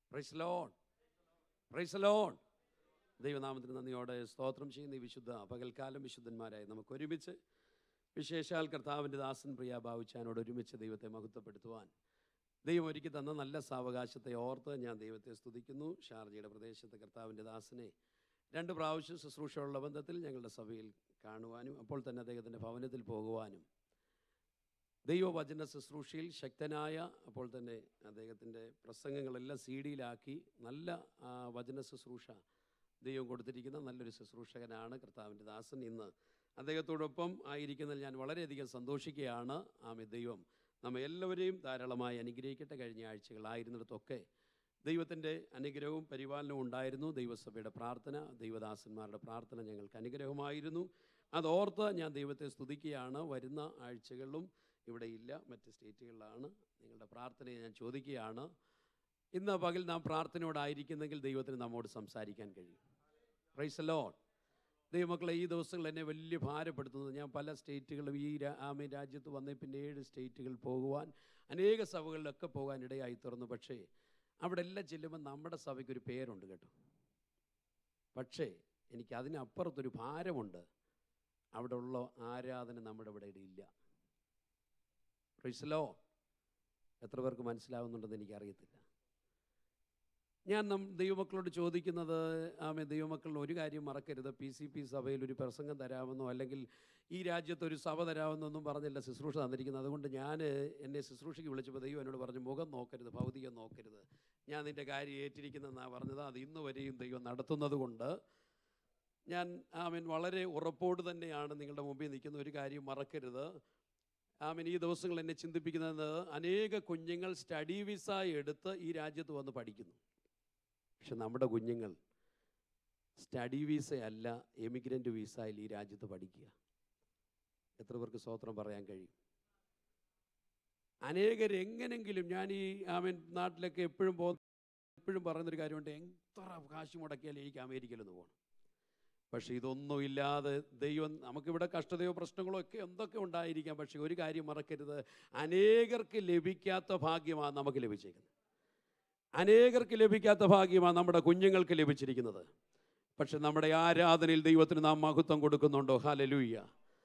Price loan price loan ദൈവനാമത്തിന് നന്ദിയോടെ സ്തോത്രം ചെയ്യുന്ന ഈ വിശുദ്ധ പകൽക്കാലം വിശുദ്ധന്മാരായി നമുക്ക് ഒരുമിച്ച് വിശേഷാൽ കർത്താവിൻ്റെ ദാസൻ പ്രിയ ഭാവിച്ചാനോട് ഒരുമിച്ച് ദൈവത്തെ മഹത്വപ്പെടുത്തുവാൻ ദൈവം ഒരുക്കി തന്ന നല്ല സാവകാശത്തെ ഓർത്ത് ഞാൻ ദൈവത്തെ സ്തുതിക്കുന്നു ഷാർജയുടെ പ്രദേശത്തെ കർത്താവിൻ്റെ ദാസനെ രണ്ട് പ്രാവശ്യം ശുശ്രൂഷയുള്ള ബന്ധത്തിൽ ഞങ്ങളുടെ സഭയിൽ കാണുവാനും അപ്പോൾ തന്നെ അദ്ദേഹത്തിൻ്റെ ഭവനത്തിൽ പോകുവാനും ദൈവവചന ശുശ്രൂഷയിൽ ശക്തനായ അപ്പോൾ തന്നെ അദ്ദേഹത്തിൻ്റെ പ്രസംഗങ്ങളെല്ലാം സി ഡിയിലാക്കി നല്ല ആ, വചന ശുശ്രൂഷ ദൈവം കൊടുത്തിരിക്കുന്ന നല്ലൊരു ശുശ്രൂഷകനാണ് കർത്താവിൻ്റെ ദാസൻ ഇന്ന് അദ്ദേഹത്തോടൊപ്പം ആയിരിക്കുന്നതിൽ ഞാൻ വളരെയധികം സന്തോഷിക്കുകയാണ് ആമെ ദൈവം നമ്മെ എല്ലാവരെയും ധാരാളമായി അനുഗ്രഹിക്കട്ടെ കഴിഞ്ഞ ആഴ്ചകളായിരുന്നിടത്തൊക്കെ ദൈവത്തിൻ്റെ അനുഗ്രഹവും പരിപാലനവും ഉണ്ടായിരുന്നു ദൈവസഭയുടെ പ്രാർത്ഥന ദൈവദാസന്മാരുടെ പ്രാർത്ഥന ഞങ്ങൾക്ക് അനുഗ്രഹമായിരുന്നു അതോർത്ത് ഞാൻ ദൈവത്തെ സ്തുതിക്കുകയാണ് വരുന്ന ആഴ്ചകളിലും ഇവിടെ ഇല്ല മറ്റ് സ്റ്റേറ്റുകളിലാണ് നിങ്ങളുടെ പ്രാർത്ഥനയെ ഞാൻ ചോദിക്കുകയാണ് ഇന്ന് പകൽ നാം പ്രാർത്ഥനയോടായിരിക്കുന്നെങ്കിൽ ദൈവത്തിന് നമ്മോട് സംസാരിക്കാൻ കഴിയും പ്രൈസ് ലോൺ ദൈവമക്കളെ ഈ ദിവസങ്ങൾ എന്നെ വലിയ ഭാരപ്പെടുത്തുന്നത് ഞാൻ പല സ്റ്റേറ്റുകളും ഈ രാ- ആമേ രാജ്യത്ത് വന്നേ പിന്നെ ഏഴ് സ്റ്റേറ്റുകൾ പോകുവാൻ അനേക സഭകളിലൊക്കെ പോകാൻ ഇടയായി തുറന്നു പക്ഷേ അവിടെ എല്ലാം ചെല്ലുമ്പോൾ നമ്മുടെ സഭയ്ക്ക് ഒരു പേരുണ്ട് കേട്ടോ പക്ഷേ എനിക്ക് അതിനപ്പുറത്തൊരു ഭാരമുണ്ട് അവിടെ ഉള്ള ആരാധന നമ്മുടെ ഇവിടെ ഇല്ല പ്രൈസലോ എത്ര പേർക്ക് മനസ്സിലാവുന്നുണ്ടെന്ന് എനിക്കറിയത്തില്ല ഞാൻ നം ദൈവമക്കളോട് ചോദിക്കുന്നത് ആമേ ദൈവമക്കളിൽ ഒരു കാര്യം മറക്കരുത് പി സി പി സഭയിൽ ഒരു പ്രസംഗം തരാമെന്നോ അല്ലെങ്കിൽ ഈ രാജ്യത്ത് ഒരു സഭ തരാമെന്നൊന്നും പറഞ്ഞില്ല ശുശ്രൂഷ തന്നിരിക്കുന്നത് അതുകൊണ്ട് ഞാൻ എന്നെ ശുശ്രൂഷയ്ക്ക് വിളിച്ചപ്പോൾ ദൈവം എന്നോട് പറഞ്ഞു മുഖം നോക്കരുത് ഭൗതികം നോക്കരുത് ഞാൻ നിൻ്റെ കാര്യം ഏറ്റിരിക്കുന്നതെന്നാണ് പറഞ്ഞത് അത് ഇന്ന് വരെയും ദൈവം നടത്തുന്നത് കൊണ്ട് ഞാൻ ആമൻ വളരെ ഉറപ്പോട് തന്നെയാണ് നിങ്ങളുടെ മുമ്പിൽ നിൽക്കുന്ന ഒരു കാര്യം മറക്കരുത് ആമൻ ഈ ദിവസങ്ങൾ എന്നെ ചിന്തിപ്പിക്കുന്നത് അനേക കുഞ്ഞുങ്ങൾ സ്റ്റഡി വിസ എടുത്ത് ഈ രാജ്യത്ത് വന്ന് പഠിക്കുന്നു പക്ഷെ നമ്മുടെ കുഞ്ഞുങ്ങൾ സ്റ്റഡി വിസയല്ല എമിഗ്രൻ്റ് വിസയിൽ ഈ രാജ്യത്ത് പഠിക്കുക എത്ര പേർക്ക് സ്വോത്രം പറയാൻ കഴിയും അനേകർ എങ്ങനെങ്കിലും ഞാൻ ഈ ആമൻ നാട്ടിലൊക്കെ എപ്പോഴും പോകുന്ന എപ്പോഴും പറയുന്നൊരു കാര്യമുണ്ട് എത്ര കാശ് മുടക്കിയാലും എനിക്ക് അമേരിക്കയിലൊന്ന് പോകണം പക്ഷേ ഇതൊന്നുമില്ലാതെ ദൈവം നമുക്കിവിടെ കഷ്ടതയോ പ്രശ്നങ്ങളോ ഒക്കെ എന്തൊക്കെ ഉണ്ടായിരിക്കാം പക്ഷേ ഒരു കാര്യം മറക്കരുത് അനേകർക്ക് ലഭിക്കാത്ത ഭാഗ്യമാണ് നമുക്ക് ലഭിച്ചേക്കുന്നത് അനേകർക്ക് ലഭിക്കാത്ത ഭാഗ്യമാണ് നമ്മുടെ കുഞ്ഞുങ്ങൾക്ക് ലഭിച്ചിരിക്കുന്നത് പക്ഷെ നമ്മുടെ ആരാധനയിൽ ദൈവത്തിന് നാം മഹത്വം കൊടുക്കുന്നുണ്ടോ ഹാലലൂയ്യ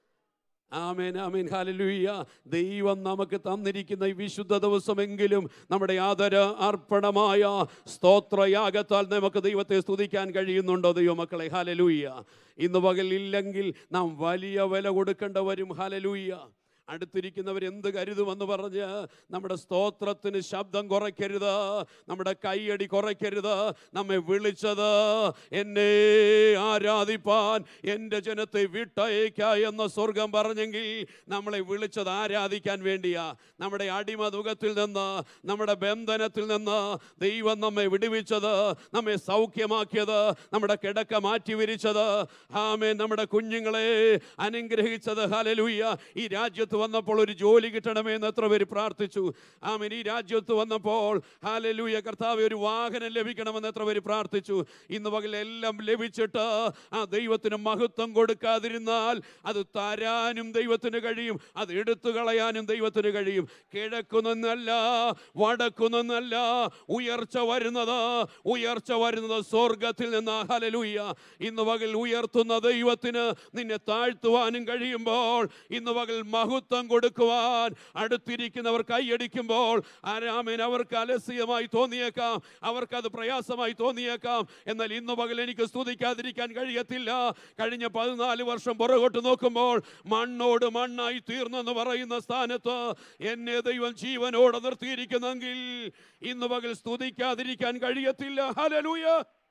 ആമേൻ ആമേൻ ഹാലലൂയ്യ ദൈവം നമുക്ക് തന്നിരിക്കുന്ന ഈ വിശുദ്ധ ദിവസമെങ്കിലും നമ്മുടെ ആദര അർപ്പണമായ സ്തോത്രയാഗത്താൽ നമുക്ക് ദൈവത്തെ സ്തുതിക്കാൻ കഴിയുന്നുണ്ടോ ദൈവമക്കളെ ഹാലലൂയ്യ ഇന്ന് പകലില്ലെങ്കിൽ നാം വലിയ വില കൊടുക്കേണ്ട വരും ഹാലലൂയ്യ അടുത്തിരിക്കുന്നവർ എന്ത് കരുതുമെന്ന് പറഞ്ഞ് നമ്മുടെ സ്തോത്രത്തിന് ശബ്ദം കുറയ്ക്കരുത് നമ്മുടെ കൈയടി കുറയ്ക്കരുത് നമ്മെ വിളിച്ചത് എന്നെ ആരാധിപ്പാൻ എൻ്റെ ജനത്തെ വിട്ടയക്ക എന്ന സ്വർഗം പറഞ്ഞെങ്കിൽ നമ്മളെ വിളിച്ചത് ആരാധിക്കാൻ വേണ്ടിയാ നമ്മുടെ അടിമതുഖത്തിൽ നിന്ന് നമ്മുടെ ബന്ധനത്തിൽ നിന്ന് ദൈവം നമ്മെ വിടുവിച്ചത് നമ്മെ സൗഖ്യമാക്കിയത് നമ്മുടെ കിടക്ക മാറ്റി വിരിച്ചത് ആമേ നമ്മുടെ കുഞ്ഞുങ്ങളെ അനുഗ്രഹിച്ചത് ഹലലൂയ്യ ഈ രാജ്യത്ത് വന്നപ്പോൾ ഒരു ജോലി കിട്ടണമെന്ന് എത്ര പേര് പ്രാർത്ഥിച്ചു ആമേൻ ഈ രാജ്യത്ത് വന്നപ്പോൾ ഹാലലൂയ കർത്താവ് ഒരു വാഹനം ലഭിക്കണമെന്ന് എത്ര പേര് പ്രാർത്ഥിച്ചു ഇന്ന് പകൽ എല്ലാം ലഭിച്ചിട്ട് ആ ദൈവത്തിന് മഹത്വം കൊടുക്കാതിരുന്നാൽ അത് തരാനും ദൈവത്തിന് കഴിയും അത് എടുത്തു കളയാനും ദൈവത്തിന് കഴിയും കിഴക്കുന്നല്ല വടക്കുന്നല്ല ഉയർച്ച വരുന്നത് ഉയർച്ച വരുന്നത് സ്വർഗത്തിൽ നിന്ന് ഹലലൂയ ഇന്ന് പകൽ ഉയർത്തുന്ന ദൈവത്തിന് നിന്നെ താഴ്ത്തുവാനും കഴിയുമ്പോൾ ഇന്ന് പകൽ മഹത്വം കൊടുക്കുവാൻ അടുത്തിരിക്കുന്നവർ കൈയടിക്കുമ്പോൾ ആരാമൻ അവർക്ക് അലസ്യമായി തോന്നിയേക്കാം അവർക്കത് പ്രയാസമായി തോന്നിയേക്കാം എന്നാൽ ഇന്ന് പകൽ എനിക്ക് സ്തുതിക്കാതിരിക്കാൻ കഴിയത്തില്ല കഴിഞ്ഞ പതിനാല് വർഷം പുറകോട്ട് നോക്കുമ്പോൾ മണ്ണോട് മണ്ണായി തീർന്നെന്ന് പറയുന്ന സ്ഥാനത്ത് എന്നെ ദൈവം ജീവനോടെ നിർത്തിയിരിക്കുന്നെങ്കിൽ ഇന്ന് പകൽ സ്തുതിക്കാതിരിക്കാൻ കഴിയത്തില്ല ഹലലൂയ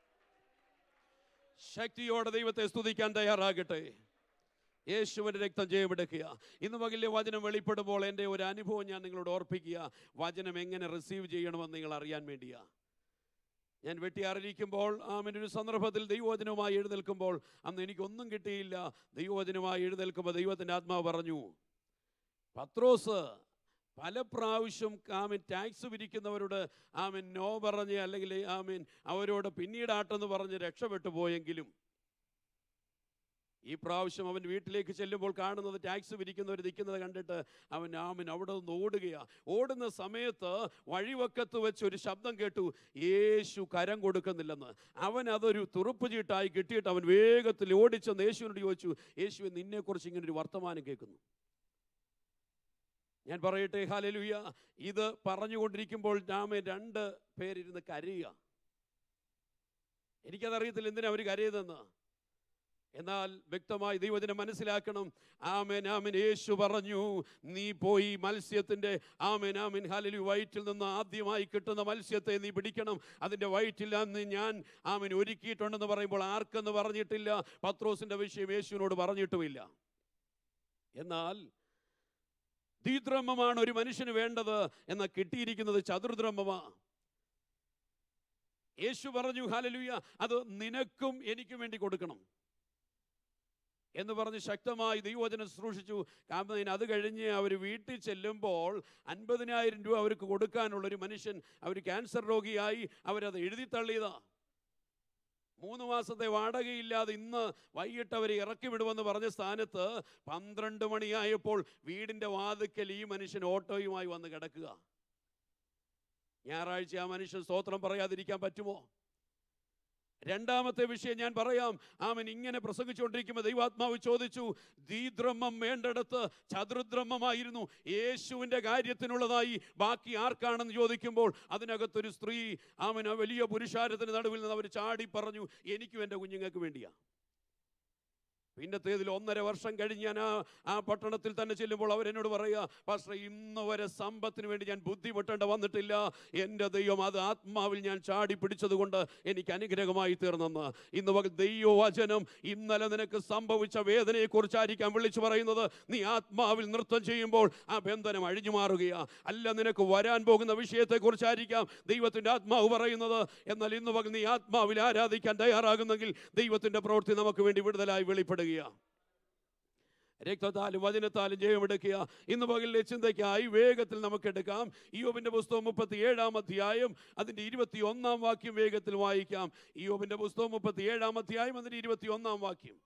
ശക്തിയോടെ ദൈവത്തെ സ്തുതിക്കാൻ തയ്യാറാകട്ടെ യേശുവിൻ്റെ രക്തം ജയമെടുക്കുക ഇന്ന് പകലിലെ വചനം വെളിപ്പെടുമ്പോൾ എൻ്റെ ഒരു അനുഭവം ഞാൻ നിങ്ങളോട് ഓർപ്പിക്കുക വചനം എങ്ങനെ റിസീവ് ചെയ്യണമെന്ന് നിങ്ങൾ അറിയാൻ വേണ്ടിയാ ഞാൻ വെട്ടിയാറിയിരിക്കുമ്പോൾ ആമൻ ഒരു സന്ദർഭത്തിൽ ദൈവവചനവുമായി എഴുന്നേൽക്കുമ്പോൾ അന്ന് എനിക്കൊന്നും കിട്ടിയില്ല ദൈവവചനവുമായി എഴുന്നേൽക്കുമ്പോൾ ദൈവത്തിൻ്റെ ആത്മാവ് പറഞ്ഞു പത്രോസ് പല പ്രാവശ്യം ആമൻ ടാക്സ് പിരിക്കുന്നവരോട് ആമൻ നോ പറഞ്ഞ് അല്ലെങ്കിൽ ആമൻ അവരോട് പിന്നീട് ആട്ടെന്ന് പറഞ്ഞ് രക്ഷപ്പെട്ടു പോയെങ്കിലും ഈ പ്രാവശ്യം അവൻ വീട്ടിലേക്ക് ചെല്ലുമ്പോൾ കാണുന്നത് ടാക്സ് പിരിക്കുന്നവർ നിൽക്കുന്നത് കണ്ടിട്ട് അവൻ ആമൻ അവിടെ നിന്ന് ഓടുകയാ ഓടുന്ന സമയത്ത് വഴിവക്കത്ത് വെച്ച് ഒരു ശബ്ദം കേട്ടു യേശു കരം കൊടുക്കുന്നില്ലെന്ന് അവൻ അതൊരു തുറുപ്പ് ചീട്ടായി കിട്ടിയിട്ട് അവൻ വേഗത്തിൽ ഓടിച്ചെന്ന് യേശുവിനോട് ചോദിച്ചു യേശുവെ നിന്നെക്കുറിച്ച് ഇങ്ങനെ ഒരു വർത്തമാനം കേൾക്കുന്നു ഞാൻ പറയട്ടെ ഹാലലുയ ഇത് പറഞ്ഞുകൊണ്ടിരിക്കുമ്പോൾ രാമൻ രണ്ട് പേരിരുന്ന് കരയുക എനിക്കതറിയത്തില്ല എന്തിനാ അവർ കരയുതെന്ന് എന്നാൽ വ്യക്തമായി ദൈവത്തിനെ മനസ്സിലാക്കണം ആമേൻ ആമേൻ യേശു പറഞ്ഞു നീ പോയി മത്സ്യത്തിൻ്റെ ആമേൻ ആമേൻ ഹാലലു വയറ്റിൽ നിന്ന് ആദ്യമായി കിട്ടുന്ന മത്സ്യത്തെ നീ പിടിക്കണം അതിൻ്റെ വയറ്റിൽ അന്ന് ഞാൻ ആമേൻ ഒരുക്കിയിട്ടുണ്ടെന്ന് പറയുമ്പോൾ ആർക്കെന്ന് പറഞ്ഞിട്ടില്ല പത്രോസിൻ്റെ വിഷയം യേശുവിനോട് പറഞ്ഞിട്ടുമില്ല എന്നാൽ ദ്വിദ്രഹ്മമാണ് ഒരു മനുഷ്യന് വേണ്ടത് എന്ന കിട്ടിയിരിക്കുന്നത് ചതുർദ്രഹ്മമാ യേശു പറഞ്ഞു ഹാലലുയ അത് നിനക്കും എനിക്കും വേണ്ടി കൊടുക്കണം എന്ന് പറഞ്ഞ് ശക്തമായി ദൈവവചനം ശുശ്രൂഷിച്ചു കാരണം അത് കഴിഞ്ഞ് അവർ വീട്ടിൽ ചെല്ലുമ്പോൾ അൻപതിനായിരം രൂപ അവർക്ക് കൊടുക്കാനുള്ള ഒരു മനുഷ്യൻ അവർ ക്യാൻസർ രോഗിയായി അവരത് എഴുതി തള്ളിയതാ മൂന്ന് മാസത്തെ വാടകയില്ലാതെ ഇന്ന് വൈകിട്ട് അവരെ ഇറക്കി വിടുമെന്ന് പറഞ്ഞ സ്ഥാനത്ത് പന്ത്രണ്ട് മണിയായപ്പോൾ വീടിൻ്റെ വാതുക്കൽ ഈ മനുഷ്യൻ ഓട്ടോയുമായി വന്ന് കിടക്കുക ഞായറാഴ്ച ആ മനുഷ്യൻ സ്തോത്രം പറയാതിരിക്കാൻ പറ്റുമോ രണ്ടാമത്തെ വിഷയം ഞാൻ പറയാം അവൻ ഇങ്ങനെ പ്രസംഗിച്ചുകൊണ്ടിരിക്കുമ്പോൾ ദൈവാത്മാവ് ചോദിച്ചു ദ്വിദ്രഹ്മം വേണ്ടടുത്ത് ചതുർദ്രഹ്മമായിരുന്നു യേശുവിൻ്റെ കാര്യത്തിനുള്ളതായി ബാക്കി ആർക്കാണെന്ന് ചോദിക്കുമ്പോൾ അതിനകത്തൊരു സ്ത്രീ അവൻ ആ വലിയ പുരുഷാരത്തിന് നടുവിൽ നിന്ന് അവർ ചാടി പറഞ്ഞു എനിക്കും എൻ്റെ കുഞ്ഞുങ്ങൾക്ക് വേണ്ടിയാ പിന്നത്തേതിൽ ഒന്നര വർഷം കഴിഞ്ഞ് ഞാൻ ആ ആ പട്ടണത്തിൽ തന്നെ ചെല്ലുമ്പോൾ അവരെന്നോട് പറയുക പാസ്റ്റർ ഇന്ന് വരെ സമ്പത്തിന് വേണ്ടി ഞാൻ ബുദ്ധിമുട്ടേണ്ട വന്നിട്ടില്ല എൻ്റെ ദൈവം അത് ആത്മാവിൽ ഞാൻ ചാടി പിടിച്ചത് കൊണ്ട് എനിക്ക് അനുഗ്രഹമായി തീർന്നെന്ന് ഇന്ന് പകൽ ദൈവവചനം ഇന്നലെ നിനക്ക് സംഭവിച്ച വേദനയെക്കുറിച്ചായിരിക്കാം വിളിച്ചു പറയുന്നത് നീ ആത്മാവിൽ നൃത്തം ചെയ്യുമ്പോൾ ആ ബന്ധനം അഴിഞ്ഞു മാറുകയാ അല്ല നിനക്ക് വരാൻ പോകുന്ന വിഷയത്തെക്കുറിച്ചായിരിക്കാം ദൈവത്തിൻ്റെ ആത്മാവ് പറയുന്നത് എന്നാൽ ഇന്ന് പകൽ നീ ആത്മാവിൽ ആരാധിക്കാൻ തയ്യാറാകുന്നെങ്കിൽ ദൈവത്തിൻ്റെ പ്രവൃത്തി നമുക്ക് വേണ്ടി വിടുതലായി വെളിപ്പെടുക രക്തത്താലും വചനത്താലും ജയമെടുക്കുക ഇന്ന് പകലിലെ ചിന്തയ്ക്കായി വേഗത്തിൽ നമുക്ക് എടുക്കാം ഇയോബിന്റെ പുസ്തകം മുപ്പത്തി ഏഴാം അധ്യായം അതിന്റെ ഇരുപത്തി ഒന്നാം വാക്യം വേഗത്തിൽ വായിക്കാം ഇയോബിന്റെ പുസ്തകം മുപ്പത്തി ഏഴാം അധ്യായം അതിന്റെ ഇരുപത്തി ഒന്നാം വാക്യം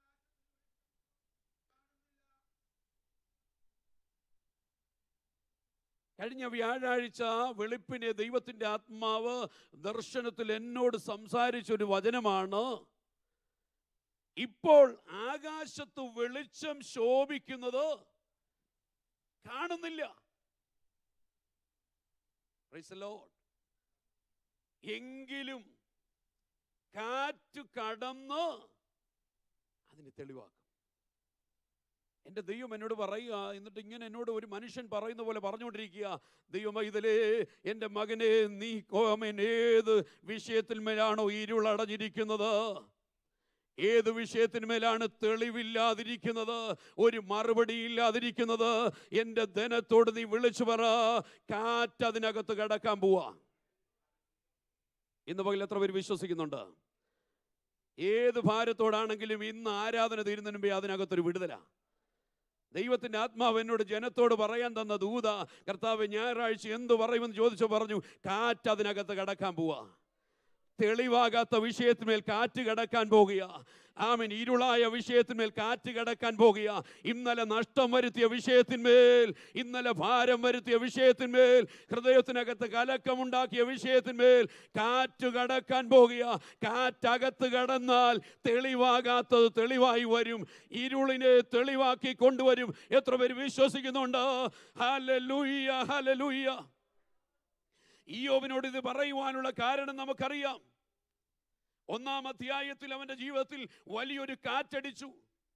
കഴിഞ്ഞ വ്യാഴാഴ്ച വെളുപ്പിനെ ദൈവത്തിന്റെ ആത്മാവ് ദർശനത്തിൽ എന്നോട് സംസാരിച്ചൊരു വചനമാണ് ഇപ്പോൾ ആകാശത്ത് വെളിച്ചം ശോഭിക്കുന്നത് കാണുന്നില്ല Praise the Lord. എങ്കിലും കാറ്റ് കടന്ന് അതിന് തെളിവാക്കും എൻ്റെ ദൈവം എന്നോട് പറയുക എന്നിട്ട് ഇങ്ങനെ എന്നോട് ഒരു മനുഷ്യൻ പറയുന്ന പോലെ പറഞ്ഞുകൊണ്ടിരിക്കുക ദൈവം ഇതിലേ എൻ്റെ മകനെ നീ കോമൻ ഏത് വിഷയത്തിന്മേലാണോ ഇരുളടഞ്ഞിരിക്കുന്നത് ഏത് വിഷയത്തിന്മേലാണ് തെളിവില്ലാതിരിക്കുന്നത് ഒരു മറുപടി ഇല്ലാതിരിക്കുന്നത് എൻ്റെ ധനത്തോട് നീ വിളിച്ചു പറ കാറ്റ് അതിനകത്ത് കിടക്കാൻ പോവാ ഇന്ന് പകൽ എത്ര പേര് വിശ്വസിക്കുന്നുണ്ട് ഏത് ഭാരത്തോടാണെങ്കിലും ഇന്ന് ആരാധന തീരുന്നതിന് മുമ്പേ അതിനകത്തൊരു വിടുതലാ ദൈവത്തിന്റെ ആത്മാവ് എന്നോട് ജനത്തോട് പറയാൻ തന്ന ദൂത കർത്താവ് ഞായറാഴ്ച എന്ത് പറയുമെന്ന് ചോദിച്ചു പറഞ്ഞു കാറ്റ് അതിനകത്ത് കടക്കാൻ പോവാ തെളിവാകാത്ത വിഷയത്തിന്മേൽ കാറ്റ് കടക്കാൻ പോകുക ആമൻ ഇരുളായ വിഷയത്തിന്മേൽ കാറ്റ് കടക്കാൻ പോകുക ഇന്നലെ നഷ്ടം വരുത്തിയ വിഷയത്തിന്മേൽ ഇന്നലെ ഭാരം വരുത്തിയ വിഷയത്തിന്മേൽ ഹൃദയത്തിനകത്ത് കലക്കമുണ്ടാക്കിയ വിഷയത്തിന്മേൽ കാറ്റ് കടക്കാൻ പോകുക കാറ്റകത്ത് കടന്നാൽ തെളിവാകാത്തത് തെളിവായി വരും ഇരുളിനെ തെളിവാക്കി കൊണ്ടുവരും എത്ര പേര് വിശ്വസിക്കുന്നുണ്ട് ഹല്ലേലൂയ ഹല്ലേലൂയ ഈയോബിനോട് ഇത് പറയുവാനുള്ള കാരണം നമുക്കറിയാം ഒന്നാം അധ്യായത്തിൽ അവന്റെ ജീവിതത്തിൽ വലിയൊരു കാറ്റടിച്ചു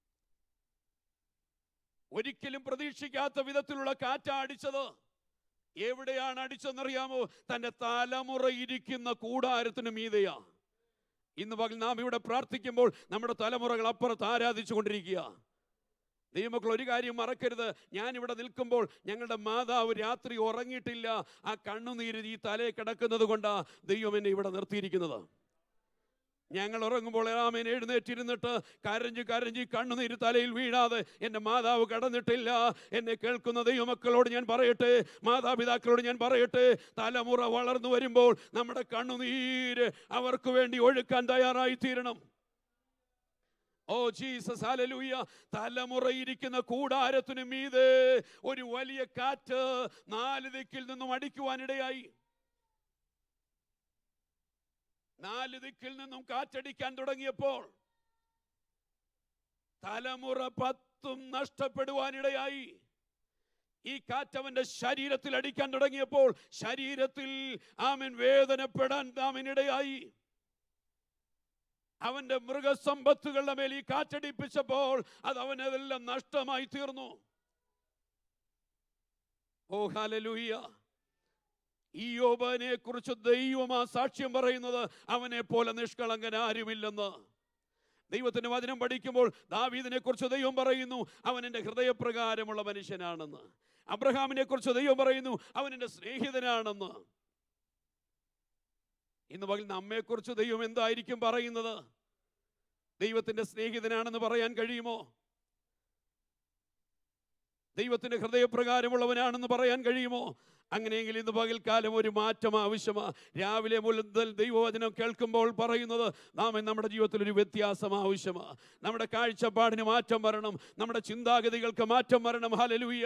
ഒരിക്കലും പ്രതീക്ഷിക്കാത്ത വിധത്തിലുള്ള കാറ്റാ അടിച്ചത് എവിടെയാണ് അടിച്ചെന്നറിയാമോ തന്റെ തലമുറ ഇരിക്കുന്ന കൂടാരത്തിന് മീതയാ ഇന്ന് പകൽ നാം ഇവിടെ പ്രാർത്ഥിക്കുമ്പോൾ നമ്മുടെ തലമുറകൾ അപ്പുറത്ത് ആരാധിച്ചു കൊണ്ടിരിക്കുക ദൈവമക്കൾ ഒരു കാര്യം മറക്കരുത് ഞാൻ ഇവിടെ നിൽക്കുമ്പോൾ ഞങ്ങളുടെ മാതാവ് രാത്രി ഉറങ്ങിയിട്ടില്ല ആ കണ്ണുനീര് ഈ തലയെ കിടക്കുന്നത് കൊണ്ടാ ദൈവം എന്നെ ഇവിടെ നിർത്തിയിരിക്കുന്നത് ഞങ്ങൾ ഉറങ്ങുമ്പോൾ രാമൻ എഴുന്നേറ്റിരുന്നിട്ട് കരഞ്ഞ് കരഞ്ഞ് കണ്ണുനീര് തലയിൽ വീഴാതെ എൻ്റെ മാതാവ് കടന്നിട്ടില്ല എന്നെ കേൾക്കുന്ന ദൈവമക്കളോട് ഞാൻ പറയട്ടെ മാതാപിതാക്കളോട് ഞാൻ പറയട്ടെ തലമുറ വളർന്നു വരുമ്പോൾ നമ്മുടെ കണ്ണുനീര് അവർക്ക് വേണ്ടി ഒഴുക്കാൻ തയ്യാറായി തീരണം ഓ ജീസസ് ഹല്ലേലൂയ തലമുറയിരിക്കുന്ന കൂടാരത്തിനു മീതെ ഒരു വലിയ കാറ്റ് നാല് ദിക്കിൽ നിന്നും അടിക്കുവാനിടയായി നാല് ദിക്കിൽ നിന്നും കാറ്റടിക്കാൻ തുടങ്ങിയപ്പോൾ തലമുറ പത്തും നഷ്ടപ്പെടുവാനിടയായി ഈ കാറ്റവന്റെ ശരീരത്തിൽ അടിക്കാൻ തുടങ്ങിയപ്പോൾ ശരീരത്തിൽ ആമൻ വേദനപ്പെടാൻ ആമനിടയായി അവന്റെ മൃഗസമ്പത്തുകളുടെ മേൽ ഈ കാറ്റടിപ്പിച്ചപ്പോൾ അത് അവനതെല്ലാം നഷ്ടമായി തീർന്നു ഓ ഹാലലൂയ്യ ഈ യോബനെ കുറിച്ച് ദൈവം ആ സാക്ഷ്യം പറയുന്നത് അവനെ പോലെ നിഷ്കളങ്കൻ ആരുമില്ലെന്ന് ദൈവത്തിന്റെ വചനം പഠിക്കുമ്പോൾ ദാവീദിനെ കുറിച്ച് ദൈവം പറയുന്നു അവൻ എൻ്റെ ഹൃദയപ്രകാരമുള്ള മനുഷ്യനാണെന്ന് അബ്രഹാമിനെ കുറിച്ച് ദൈവം പറയുന്നു അവൻ എൻ്റെ സ്നേഹിതനാണെന്ന് ഇന്ന് പകൽ നമ്മെക്കുറിച്ച് ദൈവം എന്തായിരിക്കും പറയുന്നത് ദൈവത്തിന്റെ സ്നേഹിതനാണെന്ന് പറയാൻ കഴിയുമോ ദൈവത്തിന്റെ ഹൃദയപ്രകാരമുള്ളവനാണെന്ന് പറയാൻ കഴിയുമോ അങ്ങനെയെങ്കിൽ ഇന്ന് പകൽക്കാലം ഒരു മാറ്റം ആവശ്യമാ രാവിലെ മുതൽ ദൈവവചനം കേൾക്കുമ്പോൾ പറയുന്നത് നാം നമ്മുടെ ജീവിതത്തിൽ ഒരു വ്യത്യാസം ആവശ്യമാ നമ്മുടെ കാഴ്ചപ്പാടിന് മാറ്റം വരണം നമ്മുടെ ചിന്താഗതികൾക്ക് മാറ്റം വരണം ഹലലൂയ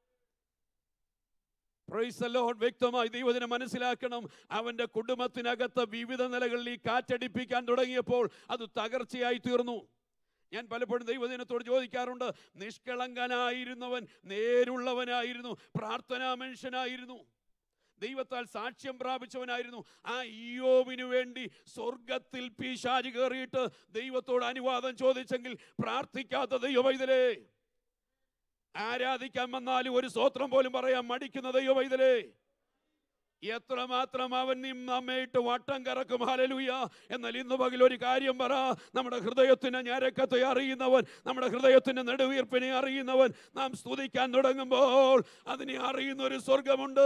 പ്രൈസ് ലോഡ് വ്യക്തമായി ദൈവത്തിനെ മനസ്സിലാക്കണം അവന്റെ കുടുംബത്തിനകത്ത് വിവിധ നിലകളിൽ ഈ കാറ്റടിപ്പിക്കാൻ തുടങ്ങിയപ്പോൾ അത് തകർച്ചയായി തീർന്നു ഞാൻ പലപ്പോഴും ദൈവദിനത്തോട് ചോദിക്കാറുണ്ട് നിഷ്കളങ്കനായിരുന്നവൻ നേരുള്ളവനായിരുന്നു പ്രാർത്ഥനാ മനുഷ്യനായിരുന്നു ദൈവത്താൽ സാക്ഷ്യം പ്രാപിച്ചവനായിരുന്നു ആ ഇയോവിനു വേണ്ടി സ്വർഗത്തിൽ പീശാരി കയറിയിട്ട് ദൈവത്തോട് അനുവാദം ചോദിച്ചെങ്കിൽ പ്രാർത്ഥിക്കാത്ത ദൈവവൈതലേ ആരാധിക്കാൻ വന്നാലും ഒരു സ്വത്രം പോലും പറയാൻ മടിക്കുന്ന ദൈവവൈതലേ എത്രമാത്രം അവൻ നിം നമ്മയിട്ട് വട്ടം കറക്കും ഹലലുയ എന്നാൽ ഇന്ന് പകൽ ഒരു കാര്യം പറ നമ്മുടെ ഹൃദയത്തിന്റെ ഞരക്കത്തെ അറിയുന്നവൻ നമ്മുടെ ഹൃദയത്തിന്റെ നെടുവീർപ്പിനെ അറിയുന്നവൻ നാം സ്തുതിക്കാൻ തുടങ്ങുമ്പോൾ അതിനെ അറിയുന്ന ഒരു സ്വർഗമുണ്ട്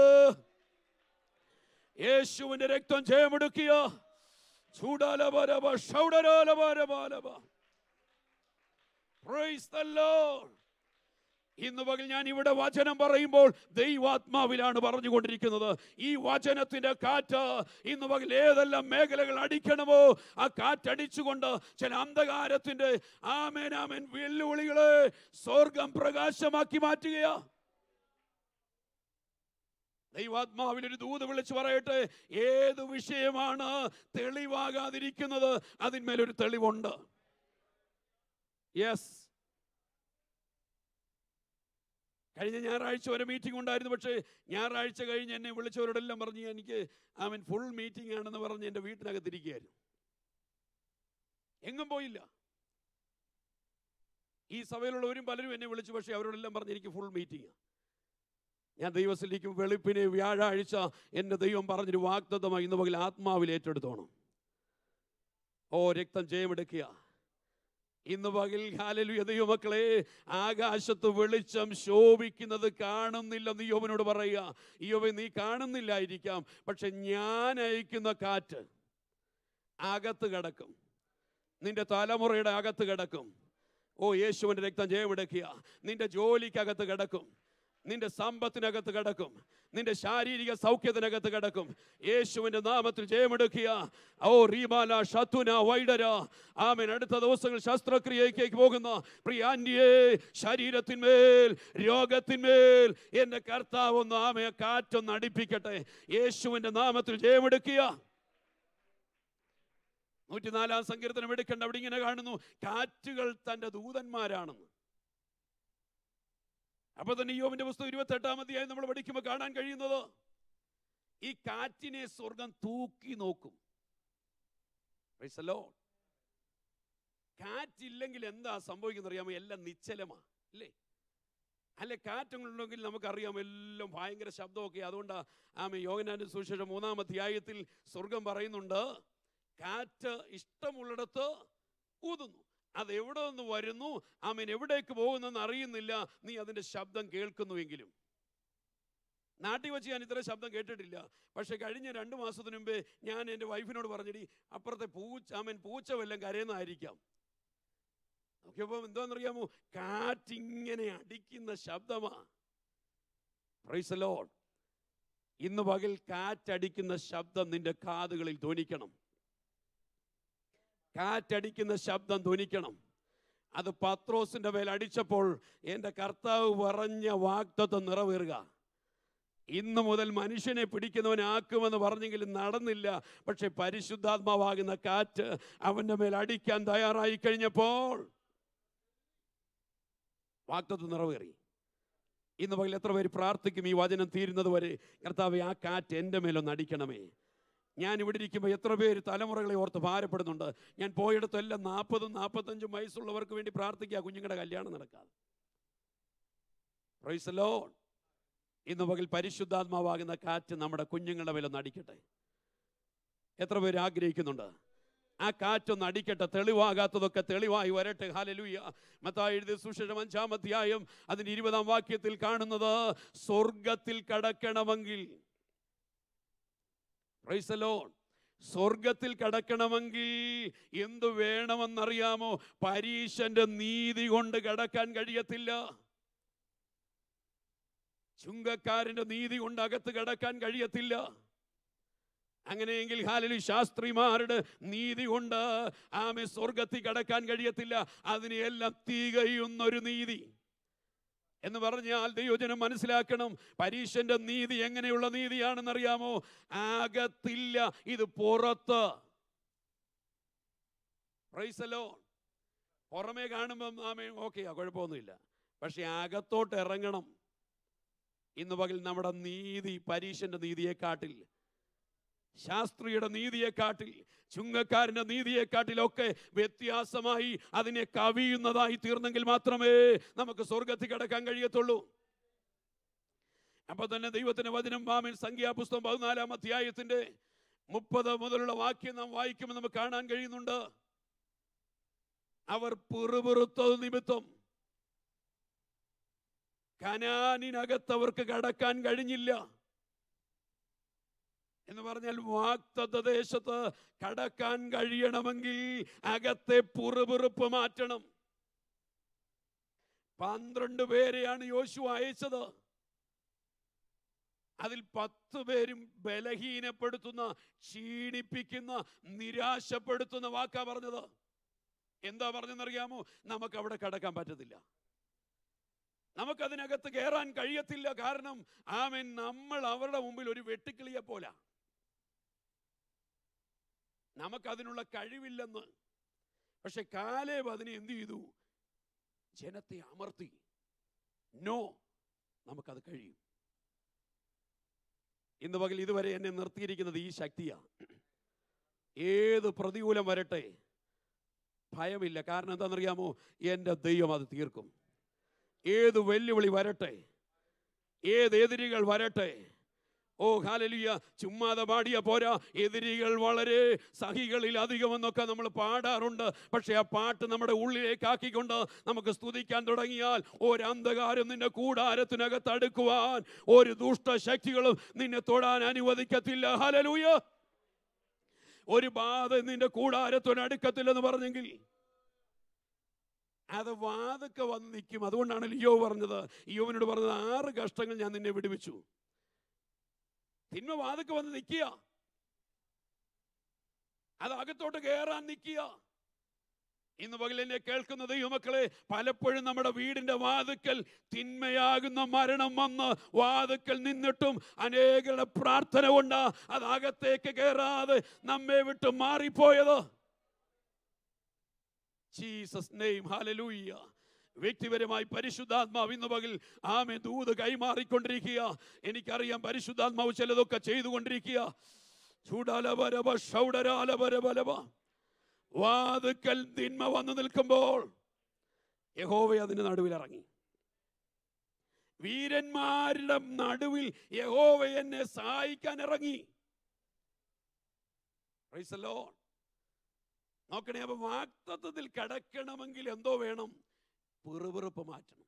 യേശുവിന്റെ രക്തം ജയമെടുക്കിയ ചൂടാലപരവ ഷൗഡരാലപരപാലപ Praise the Lord. ഇന്ന് പകൽ ഞാൻ ഇവിടെ വചനം പറയുമ്പോൾ ദൈവാത്മാവിലാണ് പറഞ്ഞുകൊണ്ടിരിക്കുന്നത് ഈ വചനത്തിന്റെ കാറ്റ് ഇന്ന് പകൽ ഏതെല്ലാം മേഖലകൾ അടിക്കണമോ ആ കാറ്റടിച്ചുകൊണ്ട് ചില അന്ധകാരത്തിന്റെ ആമേൻ ആമേൻ വെല്ലുവിളികളെ സ്വർഗം പ്രകാശമാക്കി മാറ്റുകയാ ദൈവാത്മാവിൽ ഒരു ദൂത് വിളിച്ചു പറയട്ടെ ഏത് വിഷയമാണ് തെളിവാകാതിരിക്കുന്നത് അതിന്മേലൊരു തെളിവുണ്ട് യെസ് കഴിഞ്ഞ ഞായറാഴ്ച വരെ മീറ്റിംഗ് ഉണ്ടായിരുന്നു പക്ഷേ ഞായറാഴ്ച കഴിഞ്ഞ് എന്നെ വിളിച്ചവരോടെല്ലാം പറഞ്ഞ് എനിക്ക് അവൻ ഫുൾ മീറ്റിംഗ് ആണെന്ന് പറഞ്ഞ് എൻ്റെ വീട്ടിനകത്തിരിക്കുകയായിരുന്നു എങ്ങും പോയില്ല ഈ സഭയിലുള്ളവരും പലരും എന്നെ വിളിച്ചു പക്ഷേ അവരോടെല്ലാം പറഞ്ഞ് എനിക്ക് ഫുൾ മീറ്റിംഗ് ഞാൻ ദൈവത്തിലേക്കും വെളുപ്പിനെ വ്യാഴാഴ്ച എൻ്റെ ദൈവം പറഞ്ഞൊരു വാഗ്ദത്തമായി ഇന്ന് പകൽ ആത്മാവിൽ ഏറ്റെടുത്തോണം ഓ രക്തം ജയമെടുക്കുക ഇന്ന് പകൽ ഹാലലുയ ദൈവമക്കളെ ആകാശത്ത് വെളിച്ചം ശോഭിക്കുന്നത് കാണുന്നില്ലെന്ന് യോവനോട് പറയുക യോവ നീ കാണുന്നില്ലായിരിക്കാം പക്ഷെ ഞാൻ അയക്കുന്ന കാറ്റ് അകത്ത് കിടക്കും നിന്റെ തലമുറയുടെ അകത്ത് കിടക്കും ഓ യേശുവിൻ്റെ രക്തം ജയമെടുക്കുക നിന്റെ ജോലിക്കകത്ത് കിടക്കും നിന്റെ സമ്പത്തിനകത്ത് കിടക്കും നിന്റെ ശാരീരിക സൗഖ്യത്തിനകത്ത് കിടക്കും യേശുവിന്റെ നാമത്തിൽ ജയമെടുക്കുക ഓ റീമാല ഷത്തുന വൈഡര ആമൻ അടുത്ത ദിവസങ്ങൾ ശസ്ത്രക്രിയയ്ക്ക് പോകുന്ന പ്രിയാന്റിയെ ശരീരത്തിന്മേൽ രോഗത്തിന്മേൽ എന്റെ കർത്താവ് ഒന്ന് ആമയെ കാറ്റൊന്ന് അടിപ്പിക്കട്ടെ യേശുവിന്റെ നാമത്തിൽ ജയമെടുക്കുക നൂറ്റിനാലാം സങ്കീർത്തനം എടുക്കേണ്ട അവിടെ ഇങ്ങനെ കാണുന്നു കാറ്റുകൾ തന്റെ ദൂതന്മാരാണെന്ന് അപ്പൊ തന്നെ യോവിന്റെ പുസ്തകം ഇരുപത്തെട്ടാം അധ്യായം നമ്മൾ പഠിക്കുമ്പോൾ കാണാൻ കഴിയുന്നത് ഈ കാറ്റിനെ സ്വർഗം തൂക്കി നോക്കും Praise the Lord. കാറ്റില്ലെങ്കിൽ എന്താ സംഭവിക്കുന്നത് അറിയാമോ എല്ലാം നിശ്ചലമാ ഇല്ലേ അല്ലെ കാറ്റുകളുണ്ടെങ്കിൽ നമുക്കറിയാം എല്ലാം ഭയങ്കര ശബ്ദമൊക്കെ അതുകൊണ്ട് ആമ യോഗനാന്റെ സുശേഷം മൂന്നാം അധ്യായത്തിൽ സ്വർഗം പറയുന്നുണ്ട് കാറ്റ് ഇഷ്ടമുള്ളിടത്ത് ഊതുന്നു അത് എവിടെ നിന്ന് വരുന്നു ആമൻ എവിടേക്ക് പോകുന്നെന്ന് അറിയുന്നില്ല നീ അതിന്റെ ശബ്ദം കേൾക്കുന്നുവെങ്കിലും നാട്ടിൽ വെച്ച് ഞാൻ ഇത്ര ശബ്ദം കേട്ടിട്ടില്ല പക്ഷെ കഴിഞ്ഞ രണ്ട് മാസത്തിന് മുമ്പേ ഞാൻ എൻ്റെ വൈഫിനോട് പറഞ്ഞിടി അപ്പുറത്തെ പൂച്ച ആമൻ പൂച്ച വല്ലതും കരയുന്നതായിരിക്കാം നോക്കിയപ്പോൾ എന്താണെന്നറിയാമോ കാറ്റിങ്ങനെ അടിക്കുന്ന ശബ്ദമാ പ്രൈസ് ലോഡ് ഇന്ന് പകൽ കാറ്റടിക്കുന്ന ശബ്ദം നിന്റെ കാതുകളിൽ ധ്വനിക്കണം കാറ്റടിക്കുന്ന ശബ്ദം ധ്വനിക്കണം അത് പത്രോസിന്റെ മേൽ അടിച്ചപ്പോൾ എൻ്റെ കർത്താവ് പറഞ്ഞ വാക്തത്വം നിറവേറുക ഇന്നു മുതൽ മനുഷ്യനെ പിടിക്കുന്നവനാക്കുമെന്ന് പറഞ്ഞെങ്കിലും നടന്നില്ല പക്ഷെ പരിശുദ്ധാത്മാവാകുന്ന കാറ്റ് അവന്റെ മേൽ അടിക്കാൻ തയ്യാറായി കഴിഞ്ഞപ്പോൾ വാക്തത്വം നിറവേറി ഇന്ന് പകൽ എത്ര പേര് പ്രാർത്ഥിക്കും ഈ വചനം തീരുന്നത് വരെ കർത്താവെ ആ കാറ്റ് എൻ്റെ മേലൊന്ന് അടിക്കണമേ ഞാൻ ഇവിടെ ഇരിക്കുമ്പോൾ എത്ര പേര് തലമുറകളെ ഓർത്ത് ഭാരപ്പെടുന്നുണ്ട് ഞാൻ പോയിടത്തെല്ലാം നാൽപ്പതും നാൽപ്പത്തഞ്ചും വയസ്സുള്ളവർക്ക് വേണ്ടി പ്രാർത്ഥിക്കുക കുഞ്ഞുങ്ങളുടെ കല്യാണം നടക്കാതെ Praise the Lord. ഇന്ന് പകൽ പരിശുദ്ധാത്മാവാകുന്ന കാറ്റ് നമ്മുടെ കുഞ്ഞുങ്ങളുടെ മേലൊന്ന് അടിക്കട്ടെ എത്ര പേര് ആഗ്രഹിക്കുന്നുണ്ട് ആ കാറ്റൊന്ന് അടിക്കട്ടെ തെളിവാകാത്തതൊക്കെ തെളിവായി വരട്ടെ ഹാലലൂയ മത്തായി എഴുതിയ സുശേഷം അഞ്ചാം അധ്യായം അതിന് ഇരുപതാം വാക്യത്തിൽ കാണുന്നത് സ്വർഗത്തിൽ കടക്കണമെങ്കിൽ Praise the Lord. സ്വർഗത്തിൽ കടക്കണമെങ്കിൽ എന്തു വേണമെന്നറിയാമോ പരീശന്റെ നീതി കൊണ്ട് കടക്കാൻ കഴിയത്തില്ല ചുങ്കക്കാരന്റെ നീതി കൊണ്ട് അകത്ത് കടക്കാൻ കഴിയത്തില്ല അങ്ങനെയെങ്കിൽ ഹാലലി ശാസ്ത്രിമാരുടെ നീതി കൊണ്ട് ആമെ സ്വർഗത്തിൽ കടക്കാൻ കഴിയത്തില്ല അതിനെയെല്ലാം തികയുന്നൊരു നീതി എന്ന് പറഞ്ഞാൽ ദൈവജനം മനസ്സിലാക്കണം പരീശന്റെ നീതി എങ്ങനെയുള്ള നീതിയാണെന്നറിയാമോ അകത്തില്ല ഇത് പുറത്ത് പ്രൈസലോ പുറമേ കാണുമ്പം ആമേ ഓക്കെയാ കുഴപ്പമൊന്നുമില്ല പക്ഷെ അകത്തോട്ട് ഇറങ്ങണം ഇന്ന് പകൽ നമ്മുടെ നീതി പരീശന്റെ നീതിയെക്കാട്ടിൽ ശാസ്ത്രിയുടെ നീതിയെക്കാട്ടിൽ ചുങ്കക്കാരന്റെ നീതിയെക്കാട്ടിലൊക്കെ വ്യത്യാസമായി അതിനെ കവിയുന്നതായി തീർന്നെങ്കിൽ മാത്രമേ നമുക്ക് സ്വർഗത്തിൽ കിടക്കാൻ കഴിയത്തുള്ളൂ അപ്പൊ തന്നെ ദൈവത്തിന്റെ വചനം മാമിൻ സംഖ്യാപുസ്തകം പതിനാലാം അധ്യായത്തിന്റെ മുപ്പത് മുതലുള്ള വാക്യം നാം വായിക്കുമ്പോൾ നമുക്ക് കാണാൻ കഴിയുന്നുണ്ട് അവർ പിറുപിറുത്തത് നിമിത്തം കനാനിനകത്ത് അവർക്ക് കടക്കാൻ കഴിഞ്ഞില്ല എന്ന് പറഞ്ഞാൽ വാക്തത്വ ദേശത്ത് കടക്കാൻ കഴിയണമെങ്കിൽ അകത്തെ പുറുപിറുപ്പ് മാറ്റണം പന്ത്രണ്ട് പേരെയാണ് യോശു അയച്ചത് അതിൽ പത്ത് പേരും ബലഹീനപ്പെടുത്തുന്ന ക്ഷീണിപ്പിക്കുന്ന നിരാശപ്പെടുത്തുന്ന വാക്കാ പറഞ്ഞത് എന്താ പറഞ്ഞെന്നറിയാമോ നമുക്ക് അവിടെ കടക്കാൻ പറ്റത്തില്ല നമുക്കതിനകത്ത് കയറാൻ കഴിയത്തില്ല കാരണം ആമൻ നമ്മൾ അവരുടെ മുമ്പിൽ ഒരു വെട്ടുക്കിളിയെ പോല നമുക്കതിനുള്ള കഴിവില്ലെന്ന് പക്ഷെ കാലേബ് അതിനെ എന്ത് ചെയ്തു ജനത്തെ അമർത്തി നോ നമുക്കത് കഴിയും ഇന്ന് പകൽ ഇതുവരെ എന്നെ നിർത്തിയിരിക്കുന്നത് ഈ ശക്തിയാ ഏത് പ്രതികൂലം വരട്ടെ ഭയമില്ല കാരണം എന്താണെന്നറിയാമോ എൻ്റെ ദൈവം അത് തീർക്കും ഏത് വെല്ലുവിളി വരട്ടെ ഏത് എതിരികൾ വരട്ടെ ഓ ഹാലലിയ ചുമ്മാതെ പാടിയ പോരാ എതിരികൾ വളരെ സഹികളിൽ അധികമെന്നൊക്കെ നമ്മൾ പാടാറുണ്ട് പക്ഷെ ആ പാട്ട് നമ്മുടെ ഉള്ളിലേക്ക് ആക്കിക്കൊണ്ട് നമുക്ക് സ്തുതിക്കാൻ തുടങ്ങിയാൽ ഒരു അന്ധകാരം നിന്റെ കൂടാരത്തിനകത്ത് അടുക്കുവാൻ ഒരു ദുഷ്ടശക്തികളും നിന്നെ തൊടാൻ അനുവദിക്കത്തില്ല ഹാലലൂയ ഒരു ബാധ നിന്റെ കൂടാരത്തിന് അടുക്കത്തില്ലെന്ന് പറഞ്ഞെങ്കിൽ അത് വാതൊക്കെ വന്ന് നിൽക്കും അതുകൊണ്ടാണ് ലിയോ പറഞ്ഞത് ലിയോവിനോട് പറഞ്ഞത് ആറ് കഷ്ടങ്ങൾ ഞാൻ നിന്നെ വിടുവിച്ചു തിന്മ വാതൊക്കെ വന്ന് നിൽക്കുക അത് അകത്തോട്ട് കയറാൻ നിൽക്കുക ഇന്ന് പകൽ എന്നെ കേൾക്കുന്ന ദൈവമക്കളെ പലപ്പോഴും നമ്മുടെ വീടിന്റെ വാതുക്കൽ തിന്മയാകുന്ന മരണം വന്ന് വാതുക്കൽ നിന്നിട്ടും അനേകരുടെ പ്രാർത്ഥന കൊണ്ട് അത് അകത്തേക്ക് കയറാതെ നമ്മെ വിട്ട് മാറിപ്പോയത് ജീസസ് നെയ്മ് ഹല്ലേലൂയ വ്യക്തിപരമായി പരിശുദ്ധാത്മാവ് ഇന്ന് പകൽ ആമെ ദൂത് കൈമാറിക്കൊണ്ടിരിക്കുക എനിക്കറിയാം പരിശുദ്ധാത്മാവ് ചിലതൊക്കെ ചെയ്തുകൊണ്ടിരിക്കുക ചൂടാലപരവ ഷൗഡരാലപരബലവ വാതുക്കൽ തിന്മ വന്നു നിൽക്കുമ്പോൾ യഹോവ അതിന് നടുവിലിറങ്ങി വീരന്മാരുടെ നടുവിൽ യഹോവ എന്നെ സഹായിക്കാൻ ഇറങ്ങി Praise the Lord. നോക്കണേ അപ്പൊ വാക്തത്വത്തിൽ കിടക്കണമെങ്കിൽ എന്തോ വേണം പിറുപിറുപ്പ് മാറ്റണം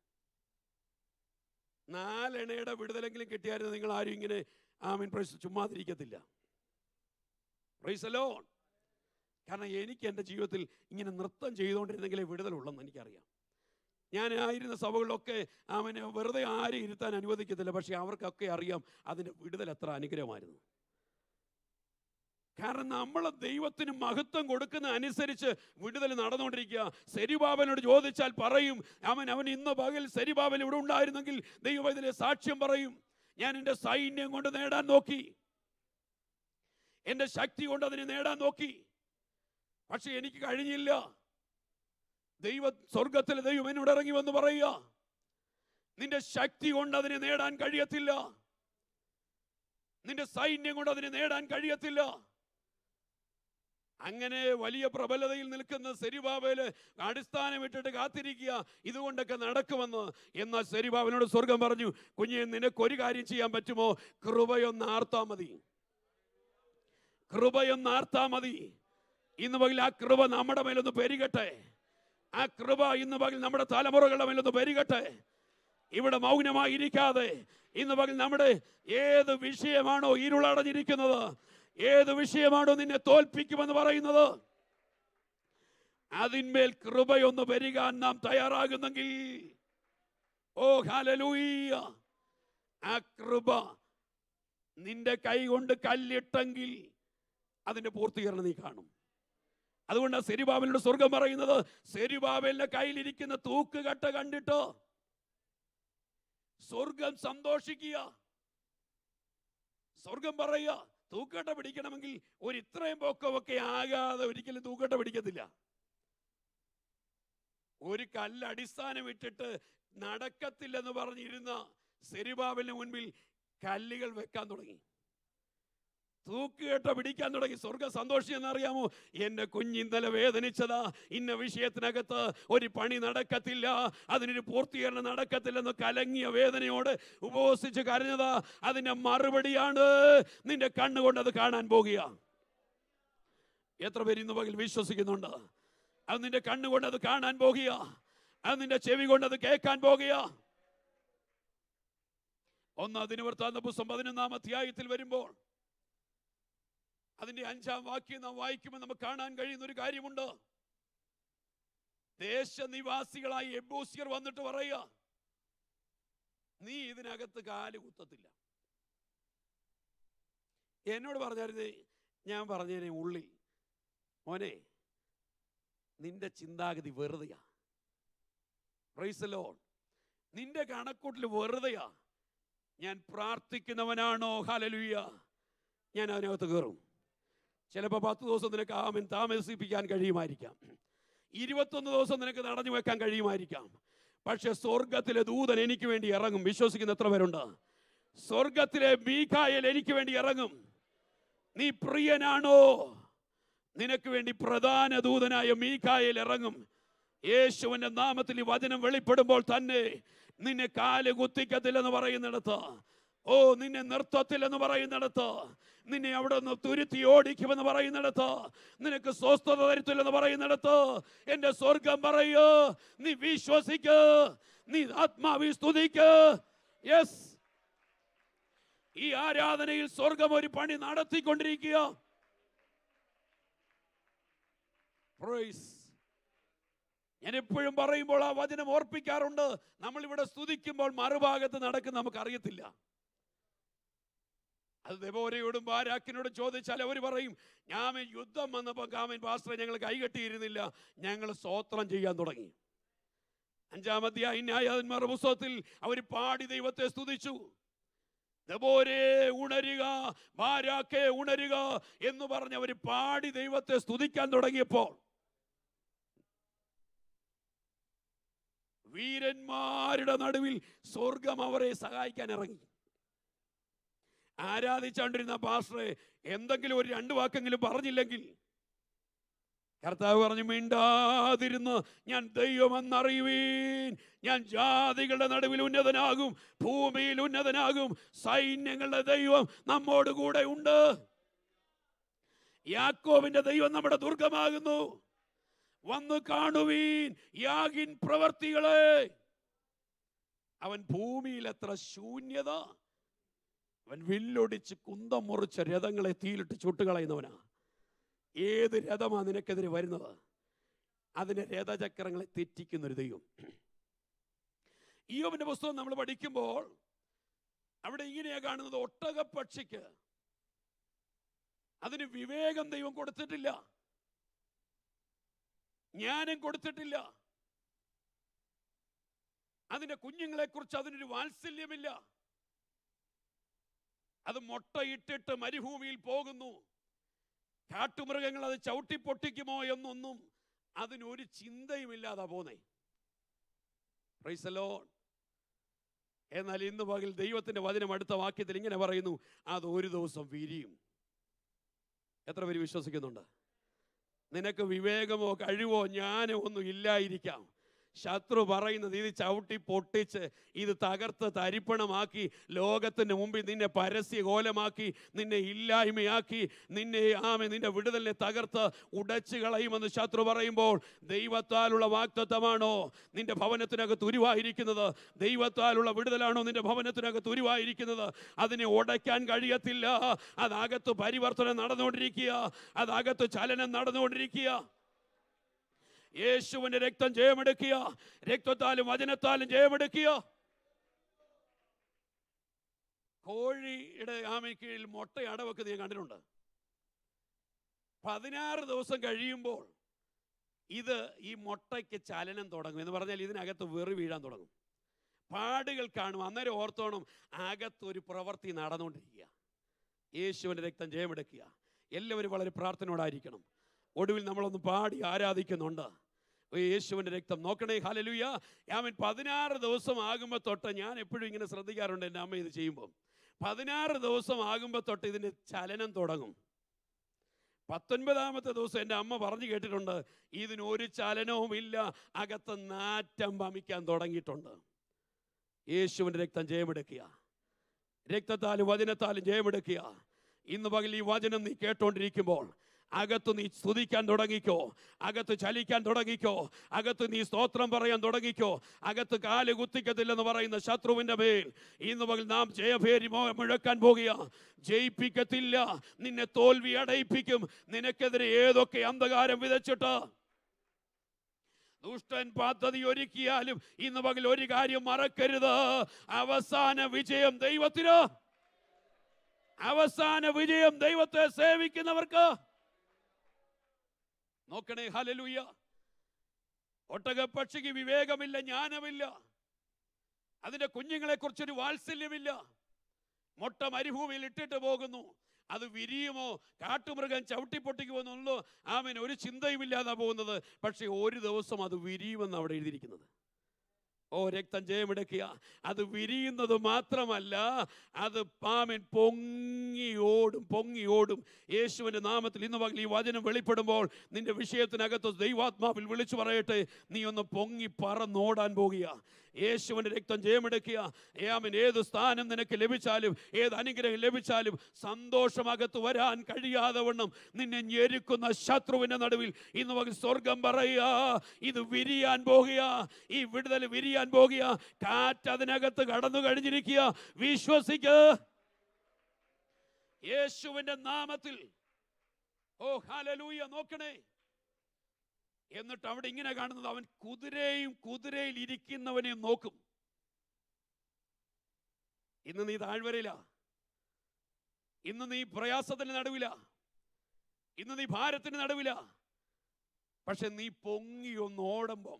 നാലെണ്ണയുടെ വിടുതലെങ്കിലും കിട്ടിയായിരുന്നു നിങ്ങൾ ആരും ഇങ്ങനെ ആമീൻ പ്രൈസ് ചുമ്മാതിരിക്കത്തില്ല പ്രൈസ് ലോൺ കാരണം എനിക്ക് എൻ്റെ ജീവിതത്തിൽ ഇങ്ങനെ നൃത്തം ചെയ്തുകൊണ്ടിരുന്നെങ്കിലേ വിടുതലുള്ളെന്ന് എനിക്കറിയാം ഞാൻ ആയിരുന്ന സഭകളിലൊക്കെ അവനെ വെറുതെ ആരും ഇരുത്താൻ അനുവദിക്കത്തില്ല പക്ഷെ അവർക്കൊക്കെ അറിയാം അതിൻ്റെ വിടുതൽ എത്ര അനുഗ്രഹമായിരുന്നു കാരണം നമ്മൾ ദൈവത്തിന് മഹത്വം കൊടുക്കുന്ന അനുസരിച്ച് വിടുതൽ നടന്നുകൊണ്ടിരിക്കുക സെരിബാബനോട് ചോദിച്ചാൽ പറയും അവൻ അവൻ ഇന്ന് പകൽ സെരിബാബൻ ഇവിടെ ഉണ്ടായിരുന്നെങ്കിൽ ദൈവം ഇതിലെ സാക്ഷ്യം പറയും ഞാൻ എൻ്റെ സൈന്യം കൊണ്ട് നേടാൻ നോക്കി എൻ്റെ ശക്തി കൊണ്ട് അതിനെ നേടാൻ നോക്കി പക്ഷെ എനിക്ക് കഴിഞ്ഞില്ല ദൈവ സ്വർഗത്തിലെ ദൈവം എന്നോട് ഇറങ്ങി വന്ന് പറയുക നിന്റെ ശക്തി കൊണ്ട് അതിനെ നേടാൻ കഴിയത്തില്ല നിന്റെ സൈന്യം കൊണ്ട് അതിനെ നേടാൻ കഴിയത്തില്ല അങ്ങനെ വലിയ പ്രബലതയിൽ നിൽക്കുന്ന സെരിബാബേല് അടിസ്ഥാനം ഇട്ടിട്ട് കാത്തിരിക്കുക ഇതുകൊണ്ടൊക്കെ നടക്കുമെന്ന് എന്നാൽ സെരിബാബിനോട് സ്വർഗം പറഞ്ഞു കുഞ്ഞെ നിനക്ക് ഒരു കാര്യം ചെയ്യാൻ പറ്റുമോ കൃപയൊന്ന് ആർത്താ മതി കൃപയൊന്ന് ആർത്താ മതി ഇന്ന് പകൽ ആ കൃപ നമ്മുടെ മേലൊന്ന് പെരുകട്ടെ ആ കൃപ ഇന്ന് പകൽ നമ്മുടെ തലമുറകളുടെ മേലൊന്ന് പെരുകട്ടെ ഇവിടെ മൗനമായി ഇരിക്കാതെ ഇന്ന് പകൽ നമ്മുടെ ഏത് വിഷയമാണോ ഇരുളടഞ്ഞിരിക്കുന്നത് ഏത് വിഷയമാണോ നിന്നെ തോൽപ്പിക്കുമെന്ന് പറയുന്നത് അതിന്മേൽ കൃപയൊന്ന് പെരുകാൻ നാം തയ്യാറാകുന്നെങ്കിൽ ഓ ഹാലലൂയ്യ ആ കൃപ നിന്റെ കൈ കൊണ്ട് കല്ലിട്ടെങ്കിൽ അതിന്റെ പൂർത്തീകരണം നീ കാണും അതുകൊണ്ട് സെരിബാബലിനോട് സ്വർഗം പറയുന്നത് സെരിബാബലിന്റെ കയ്യിലിരിക്കുന്ന തൂക്കുകട്ട കണ്ടിട്ടോ സ്വർഗം സന്തോഷിക്കുക സ്വർഗം പറയുക തൂക്കട്ട പിടിക്കണമെങ്കിൽ ഒരു ഇത്രയും പൊക്കമൊക്കെ ആകാതെ ഒരിക്കലും തൂക്കട്ട പിടിക്കത്തില്ല ഒരു കല്ല് അടിസ്ഥാനം ഇട്ടിട്ട് നടക്കത്തില്ലെന്ന് പറഞ്ഞിരുന്ന സെരിബാബിന് മുൻപിൽ കല്ലുകൾ വെക്കാൻ തുടങ്ങി തൂക്കുകെട്ട പിടിക്കാൻ തുടങ്ങി സ്വർഗ സന്തോഷം എന്നറിയാമോ എന്റെ കുഞ്ഞിന്നലെ വേദനിച്ചതാ ഇന്ന വിഷയത്തിനകത്ത് ഒരു പണി നടക്കത്തില്ല അതിനൊരു പൂർത്തീകരണം നടക്കത്തില്ലെന്ന് കലങ്ങിയ വേദനയോട് ഉപവസിച്ച് കരഞ്ഞതാ അതിന്റെ മറുപടിയാണ് നിന്റെ കണ്ണുകൊണ്ട് അത് കാണാൻ പോകുക എത്ര പേര് ഇന്ന് പകൽ വിശ്വസിക്കുന്നുണ്ട് അത് നിന്റെ കണ്ണുകൊണ്ട് അത് കാണാൻ പോകുക അത് നിന്റെ ചെവി കൊണ്ട് അത് കേൾക്കാൻ പോകുക ഒന്ന് അതിന് വൃത്താന്ത പുസ്തകം പതിനൊന്നാം അധ്യായത്തിൽ വരുമ്പോൾ അതിന്റെ അഞ്ചാം വാക്യം നാം വായിക്കുമ്പോൾ നമുക്ക് കാണാൻ കഴിയുന്ന ഒരു കാര്യമുണ്ട് ദേശനിവാസികളായി എബൂസിയർ വന്നിട്ട് പറയുക നീ ഇതിനകത്ത് കാല് കുത്തത്തില്ല എന്നോട് പറഞ്ഞായിരുന്നേ ഞാൻ പറഞ്ഞേനെ ഉള്ളിൽ മോനെ നിന്റെ ചിന്താഗതി വെറുതെയാ പ്രൈസലോ നിന്റെ കണക്കൂട്ടിൽ വെറുതെയാ ഞാൻ പ്രാർത്ഥിക്കുന്നവനാണോ ഹലലുയ്യ ഞാൻ അതിനകത്ത് കയറും ചിലപ്പോൾ പത്ത് ദിവസം നിനക്ക് ആമൻ താമസിപ്പിക്കാൻ കഴിയുമായിരിക്കാം ഇരുപത്തൊന്ന് ദിവസം നിനക്ക് നടന്നു വെക്കാൻ കഴിയുമായിരിക്കാം പക്ഷെ സ്വർഗത്തിലെ ദൂതൻ എനിക്ക് വേണ്ടി ഇറങ്ങും വിശ്വസിക്കുന്ന എത്ര പേരുണ്ട് സ്വർഗത്തിലെ മീഖായൽ എനിക്ക് വേണ്ടി ഇറങ്ങും നീ പ്രിയനാണോ നിനക്ക് വേണ്ടി പ്രധാന ദൂതനായ മീഖായൽ ഇറങ്ങും യേശുവിന്റെ നാമത്തിൽ ഈ വചനം വെളിപ്പെടുമ്പോൾ തന്നെ നിന്നെ കാല് കുത്തിക്കത്തില്ലെന്ന് പറയുന്നിടത്ത് ഓ നിന്നെ നിർത്തത്തില്ലെന്ന് പറയുന്നിടത്ത് നിന്നെ അവിടെ നിന്ന് തുരുത്തി ഓടിക്കുമെന്ന് പറയുന്നിടത്ത് നിനക്ക് സ്വസ്ഥത തരത്തില്ലെന്ന് പറയുന്നിടത്ത് എന്റെ സ്വർഗം പറയൂ നീ വിശ്വസിക്ക് നീ ആത്മാവി സ്തുതിക്ക് യെസ് ഈ ആരാധനയിൽ സ്വർഗം ഒരു പണി നടത്തിക്കൊണ്ടിരിക്കുക Praise. ഞാൻ എപ്പോഴും പറയുമ്പോൾ ആ വചനം ഓർപ്പിക്കാറുണ്ട് നമ്മൾ ഇവിടെ സ്തുതിക്കുമ്പോൾ മറുഭാഗത്ത് നടക്കുന്ന നമുക്ക് അറിയത്തില്ല അത് ദബോരയോടും ബാരാക്കിനോടും ചോദിച്ചാൽ അവർ പറയും ഞാൻ യുദ്ധം വന്നപ്പോൾ കാമൻ പാസ്റ്ററെ ഞങ്ങൾ കൈകെട്ടിയിരുന്നില്ല ഞങ്ങൾ സ്തോത്രം ചെയ്യാൻ തുടങ്ങി അഞ്ചാമധ്യായ ന്യായാധന്മാർ പുസ്തകത്തിൽ അവർ പാടി ദൈവത്തെ സ്തുതിച്ചു ദബോരേ ഉണരുക ബാരാക്കെ ഉണരുക എന്ന് പറഞ്ഞ് അവർ പാടി ദൈവത്തെ സ്തുതിക്കാൻ തുടങ്ങിയപ്പോൾ വീരന്മാരുടെ നടുവിൽ സ്വർഗം അവരെ സഹായിക്കാൻ ഇറങ്ങി ആരാധിച്ചുകൊണ്ടിരുന്ന പാസ്റ്ററെ എന്തെങ്കിലും ഒരു രണ്ട് വാക്കെങ്കിലും പറഞ്ഞില്ലെങ്കിൽ കർത്താവ് പറഞ്ഞു മിണ്ടാതിരുന്ന് ഞാൻ ദൈവമെന്നറിയുവീൻ ഞാൻ ജാതികളുടെ നടുവിൽ ഉന്നതനാകും ഭൂമിയിൽ ഉന്നതനാകും സൈന്യങ്ങളുടെ ദൈവം നമ്മോട് കൂടെ ഉണ്ട് യാക്കോബിന്റെ ദൈവം നമ്മുടെ ദുർഗമാകുന്നു വന്നു കാണുവീൻ യാഗിൻ പ്രവർത്തികളെ അവൻ ഭൂമിയിൽ എത്ര ശൂന്യത അവൻ വില്ലൊടിച്ച് കുന്തം മുറിച്ച രഥങ്ങളെ തീയിലിട്ട് ചുട്ടുകളയുന്നവനാ ഏത് രഥമാ നിനക്കെതിരെ വരുന്നത് അതിന്റെ രഥചക്രങ്ങളെ തെറ്റിക്കുന്ന ഒരു ദൈവം ഈയോബിന്റെ പുസ്തകം നമ്മൾ പഠിക്കുമ്പോൾ അവിടെ ഇങ്ങനെയാ കാണുന്നത് ഒട്ടകപ്പക്ഷിക്ക് അതിന് വിവേകം ദൈവം കൊടുത്തിട്ടില്ല ജ്ഞാനം കൊടുത്തിട്ടില്ല അതിന്റെ കുഞ്ഞുങ്ങളെക്കുറിച്ച് അതിനൊരു വാത്സല്യമില്ല അത് മുട്ടയിട്ടിട്ട് മരുഭൂമിയിൽ പോകുന്നു കാട്ടുമൃഗങ്ങൾ അത് ചവിട്ടി പൊട്ടിക്കുമോ എന്നൊന്നും അതിനൊരു ചിന്തയുമില്ലാതാ പോന്നേ പ്രൈസലോ എന്നാൽ ഇന്ന് പകൽ ദൈവത്തിന്റെ വചനം അടുത്ത വാക്യത്തിൽ ഇങ്ങനെ പറയുന്നു അത് ഒരു ദിവസം വിരിയും എത്ര പേര് വിശ്വസിക്കുന്നുണ്ട് നിനക്ക് വിവേകമോ കഴിവോ ജ്ഞാനമോ ഒന്നും ഇല്ലായിരിക്കാം ശത്രു പറയുന്നത് ഇത് ചവിട്ടി പൊട്ടിച്ച് ഇത് തകർത്ത് തരിപ്പണമാക്കി ലോകത്തിന് മുമ്പിൽ നിന്നെ പരസ്യ കോലമാക്കി നിന്നെ ഇല്ലായ്മയാക്കി നിന്നെ ആമെ നിന്റെ വിടുതലിനെ തകർത്ത് ഉടച്ചു കളയുമെന്ന് ശത്രു പറയുമ്പോൾ ദൈവത്താലുള്ള വാക്തത്വമാണോ നിന്റെ ഭവനത്തിനകത്ത് ഉരുവായിരിക്കുന്നത് ദൈവത്താലുള്ള വിടുതലാണോ നിന്റെ ഭവനത്തിനകത്ത് ഉരുവായിരിക്കുന്നത് അതിനെ ഉടയ്ക്കാൻ കഴിയത്തില്ല അതകത്ത് പരിവർത്തനം നടന്നുകൊണ്ടിരിക്കുക അതകത്ത് ചലനം നടന്നുകൊണ്ടിരിക്കുക യേശുവിന്റെ രക്തം ജയമെടുക്കുക രക്തത്താലും വചനത്താലും ജയമെടുക്കുക കോഴിയുടെ ആമി കീഴിൽ മുട്ട അടവെക്കുന്നത് ഞാൻ കണ്ടിട്ടുണ്ട് പതിനാറ് ദിവസം കഴിയുമ്പോൾ ഇത് ഈ മുട്ടയ്ക്ക് ചലനം തുടങ്ങും എന്ന് പറഞ്ഞാൽ ഇതിനകത്ത് വെറി വീഴാൻ തുടങ്ങും പാടുകൾ കാണും അന്നേരം ഓർത്തോണം അകത്തൊരു പ്രവൃത്തി നടന്നുകൊണ്ടിരിക്കുക യേശുവിൻ്റെ രക്തം ജയമെടുക്കുക എല്ലാവരും വളരെ പ്രാർത്ഥനയോടായിരിക്കണം ഒടുവിൽ നമ്മളൊന്ന് പാടി ആരാധിക്കുന്നുണ്ട് ഓ, യേശുവിൻ്റെ രക്തം നോക്കണേ ഹലലുയ ഞാൻ പതിനാറ് ദിവസം ആകുമ്പോൾ തൊട്ട് ഞാൻ എപ്പോഴും ഇങ്ങനെ ശ്രദ്ധിക്കാറുണ്ട് എൻ്റെ അമ്മ ഇത് ചെയ്യുമ്പോൾ പതിനാറ് ദിവസം ആകുമ്പോൾ തൊട്ട് ഇതിൻ്റെ ചലനം തുടങ്ങും പത്തൊൻപതാമത്തെ ദിവസം എൻ്റെ അമ്മ പറഞ്ഞു കേട്ടിട്ടുണ്ട് ഇതിനൊരു ചലനവും ഇല്ല അകത്ത് നാറ്റം വമിക്കാൻ തുടങ്ങിയിട്ടുണ്ട് യേശുവിൻ്റെ രക്തം ജയമെടുക്കുക രക്തത്താലും വചനത്താലും ജയമെടുക്കുക ഇന്ന് പകൽ ഈ വചനം നീ കേട്ടോണ്ടിരിക്കുമ്പോൾ അകത്ത് നീ സ്തുതിക്കാൻ തുടങ്ങിക്കോ അകത്ത് ചലിക്കാൻ തുടങ്ങിക്കോ അകത്ത് നീ സ്തോത്രം പറയാൻ തുടങ്ങിക്കോ അകത്ത് കാല് കുത്തിക്കത്തില്ലെന്ന് പറയുന്ന ശത്രുവിന്റെ മേൽ ഇന്ന് പകൽ നാം ജയഭേരി മോ- മുഴക്കാൻ പോകുക ജയിപ്പിക്കത്തില്ല നിന്നെ തോൽവി അടയിപ്പിക്കും നിനക്കെതിരെ ഏതൊക്കെ അന്ധകാരം വിതച്ചിട്ട് ദുഷ്ടൻ പദ്ധതി ഒരുക്കിയാലും ഇന്ന് പകൽ ഒരു കാര്യം മറക്കരുത് അവസാന വിജയം ദൈവത്തിന് അവസാന വിജയം ദൈവത്തെ സേവിക്കുന്നവർക്ക് നോക്കണേ ഹലലുയ ഒട്ടകപ്പക്ഷിക്ക് വിവേകമില്ല ജ്ഞാനമില്ല അതിന്റെ കുഞ്ഞുങ്ങളെ കുറിച്ചൊരു വാത്സല്യമില്ല മുട്ട മരുഭൂമിയിൽ ഇട്ടിട്ട് പോകുന്നു അത് വിരിയുമോ കാട്ടുമൃഗം ചവിട്ടിപ്പൊട്ടിക്കുമോ എന്നുള്ളൂ ആമൻ ഒരു ചിന്തയുമില്ലാതെ പോകുന്നത് പക്ഷേ ഒരു ദിവസം അത് വിരിയുമെന്ന് അവിടെ എഴുതിയിരിക്കുന്നത് ഓ രക്തം ജയമെടുക്കുക അത് വിരിയുന്നത് മാത്രമല്ല അത് പാമൻ പൊങ്ങിയോടും പൊങ്ങിയോടും യേശുവിൻ്റെ നാമത്തിൽ ഇന്ന് പകൽ ഈ വചനം വെളിപ്പെടുമ്പോൾ നിന്റെ വിഷയത്തിനകത്ത് ദൈവാത്മാവിൽ വിളിച്ചു പറയട്ടെ നീ ഒന്ന് പൊങ്ങി പറന്നോടാൻ പോകുക യേശുവിൻ്റെ രക്തം ജയമെടുക്കുക ഏമൻ ഏത് സ്ഥാനം നിനക്ക് ലഭിച്ചാലും ഏത് അനുഗ്രഹം ലഭിച്ചാലും സന്തോഷമകത്ത് വരാൻ കഴിയാതെ വണ്ണം നിന്നെ ഞെരുക്കുന്ന ശത്രുവിൻ്റെ നടുവിൽ ഇന്ന് പകൽ സ്വർഗം പറയുക ഇത് വിരിയാൻ പോകുക ഈ വിടുതൽ വിരിയാൻ പോകുക കാറ്റ് അതിനകത്ത് കടന്നു കഴിഞ്ഞിരിക്കുക വിശ്വസിക്ക യേശുവിന്റെ നാമത്തിൽ ഓ ഹാലലൂയ നോക്കണേ എന്നിട്ട് അവിടെ ഇങ്ങനെ കാണുന്നത് അവൻ കുതിരയും കുതിരയിൽ ഇരിക്കുന്നവനെയും നോക്കും ഇന്ന് നീ താഴ്വരയില ഇന്ന് നീ പ്രയാസത്തിന് നടുവില ഇന്ന് നീ ഭാരത്തിന് നടുവില പക്ഷെ നീ പൊങ്ങി ഒന്ന് ഓടുമ്പം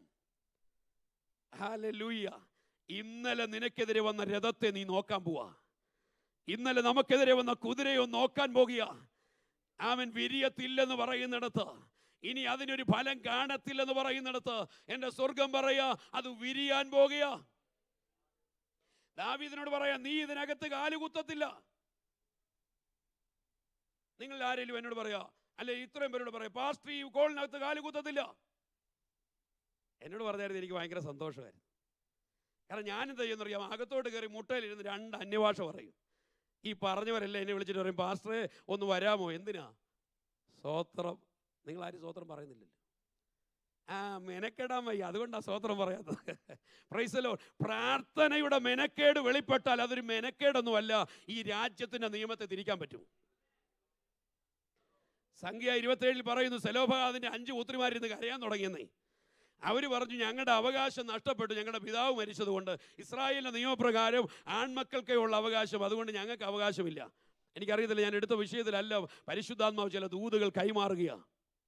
ഹാലലൂയ ഇന്നലെ നിനക്കെതിരെ വന്ന രഥത്തെ നീ നോക്കാൻ പോവാ ഇന്നലെ നമുക്കെതിരെ വന്ന കുതിരയെ ഒന്ന് നോക്കാൻ പോകുക അവൻ വിരിയത്തില്ലെന്ന് പറയുന്നിടത്ത് ഇനി അതിനൊരു ഫലം കാണത്തില്ലെന്ന് പറയുന്നിടത്ത് എൻ്റെ സ്വർഗം പറയാ അത് വിരിയാൻ പോകുക ദാവീദിനോട് പറയാ നീ ഇതിനകത്ത് കാലുകുത്തത്തില്ല നിങ്ങൾ ആരെങ്കിലും എന്നോട് പറയാ അല്ലെ ഇത്രയും പേരോട് പറയാം പാസ്റ്റർ ഈ കോളിനകത്ത് കാലുകുത്തത്തില്ല എന്നോട് പറഞ്ഞായിരുന്നു എനിക്ക് ഭയങ്കര സന്തോഷമായിരുന്നു കാരണം ഞാനെന്താ ചെയ്യുന്നറിയാം അകത്തോട്ട് കയറി മുട്ടയിലിരുന്ന് രണ്ട് അന്യഭാഷ പറയും ഈ പറഞ്ഞവരെല്ലാം എന്നെ വിളിച്ചിട്ട് പറയും പാസ്റ്ററെ ഒന്ന് വരാമോ എന്തിനാ സ്വോത്രം നിങ്ങൾ ആരും സ്വോത്രം പറയുന്നില്ലല്ലോ ആ മെനക്കെടാൻ വയ്യ അതുകൊണ്ടാണ് സ്വോത്രം പറയാത്തത് പ്രൈസലോ പ്രാർത്ഥനയുടെ മെനക്കേട് വെളിപ്പെട്ടാൽ അതൊരു മെനക്കേടൊന്നുമല്ല ഈ രാജ്യത്തിന്റെ നിയമത്തെ തിരിക്കാൻ പറ്റും സംഖ്യ ഇരുപത്തേഴിൽ പറയുന്നു സെലോഭാദിന്റെ അഞ്ച് പുത്രിമാരിന്ന് കരയാൻ തുടങ്ങിയെന്നേ അവർ പറഞ്ഞു ഞങ്ങളുടെ അവകാശം നഷ്ടപ്പെട്ടു ഞങ്ങളുടെ പിതാവ് മരിച്ചതുകൊണ്ട് ഇസ്രായേലിന്റെ നിയമപ്രകാരം ആൺമക്കൾക്കേ ഉള്ള അവകാശം അതുകൊണ്ട് ഞങ്ങൾക്ക് അവകാശമില്ല എനിക്കറിയത്തില്ല ഞാൻ എടുത്ത വിഷയത്തിലല്ല പരിശുദ്ധാത്മാവ് ചില ദൂതുകൾ കൈമാറുകയാണ്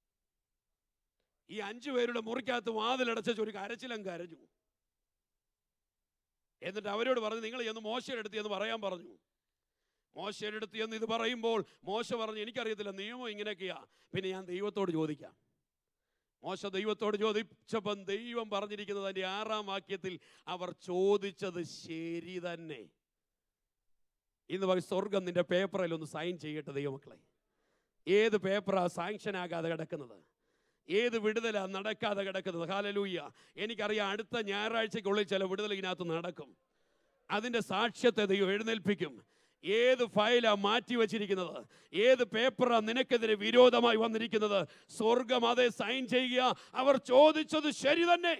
ഈ അഞ്ചു പേരുടെ മുറിക്കകത്ത് വാതിലടച്ച ഒരു കരച്ചിലം കരഞ്ഞു എന്നിട്ട് അവരോട് പറഞ്ഞു നിങ്ങൾ എന്ന് മോശയുടെ അടുത്ത് എന്ന് പറയാൻ പറഞ്ഞു മോശയുടെ അടുത്ത് എന്ന് ഇത് പറയുമ്പോൾ മോശ പറഞ്ഞു എനിക്കറിയത്തില്ല നിയമം ഇങ്ങനെയൊക്കെയാ പിന്നെ ഞാൻ ദൈവത്തോട് ചോദിക്കാം മോശ ദൈവത്തോട് ചോദിച്ചപ്പം ദൈവം പറഞ്ഞിരിക്കുന്നത് അതിൻ്റെ ആറാം വാക്യത്തിൽ അവർ ചോദിച്ചത് ശരി തന്നെ ഇന്ന് പറയും സ്വർഗം നിന്റെ പേപ്പറിൽ ഒന്ന് സൈൻ ചെയ്യട്ടെ ദൈവമക്കളെ ഏത് പേപ്പറാ സാങ്ഷൻ ആകാതെ കിടക്കുന്നത് ഏത് വിടുതലാ നടക്കാതെ കിടക്കുന്നത് ഹാലലൂയ്യ എനിക്കറിയാം അടുത്ത ഞായറാഴ്ചയ്ക്കുള്ളിൽ ചില വിടുതൽ ഇതിനകത്ത് നടക്കും അതിൻ്റെ സാക്ഷ്യത്തെ ദൈവം എഴുന്നേൽപ്പിക്കും ഏത് ഫയലാ മാറ്റി വച്ചിരിക്കുന്നത് ഏത് പേപ്പറാ നിനക്കെതിരെ വിരോധമായി വന്നിരിക്കുന്നത് സ്വർഗം അതെ സൈൻ ചെയ്യുക അവർ ചോദിച്ചത് ശരി തന്നെ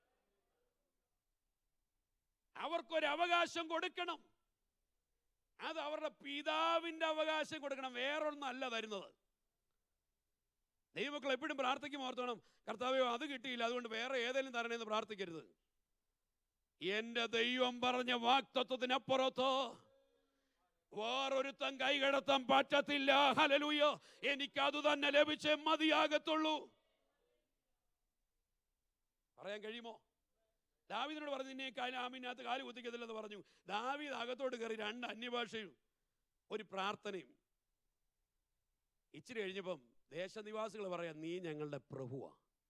അവർക്കൊരു അവകാശം കൊടുക്കണം അത് അവരുടെ പിതാവിന്റെ അവകാശം കൊടുക്കണം വേറൊന്നല്ല തരുന്നത് ദൈവമക്കൾ എപ്പോഴും പ്രാർത്ഥിക്കും ഓർത്തോണം കർത്താവയോ അത് കിട്ടിയില്ല അതുകൊണ്ട് വേറെ ഏതെങ്കിലും തരണേന്ന് പ്രാർത്ഥിക്കരുത് എന്റെ ദൈവം പറഞ്ഞ വാക്തത്വത്തിനപ്പുറത്ത് വേറൊരുത്തൻ കൈകടത്താൻ പറ്റത്തില്ല ഹലലൂയ എനിക്ക് അത് തന്നെ ലഭിച്ചേ മതിയാകത്തുള്ളൂ പറയാൻ കഴിയുമോ ദാവീദിനോട് പറഞ്ഞു നിന്നെ കാലാമിനകത്ത് കാല് കുത്തിക്കത്തില്ലെന്ന് പറഞ്ഞു ദാവീദ് അകത്തോട്ട് കയറി രണ്ട് അന്യഭാഷയും ഒരു പ്രാർത്ഥനയും ഇച്ചിരി കഴിഞ്ഞപ്പം ദേശനിവാസികൾ പറയാം നീ ഞങ്ങളുടെ പ്രഭുവാ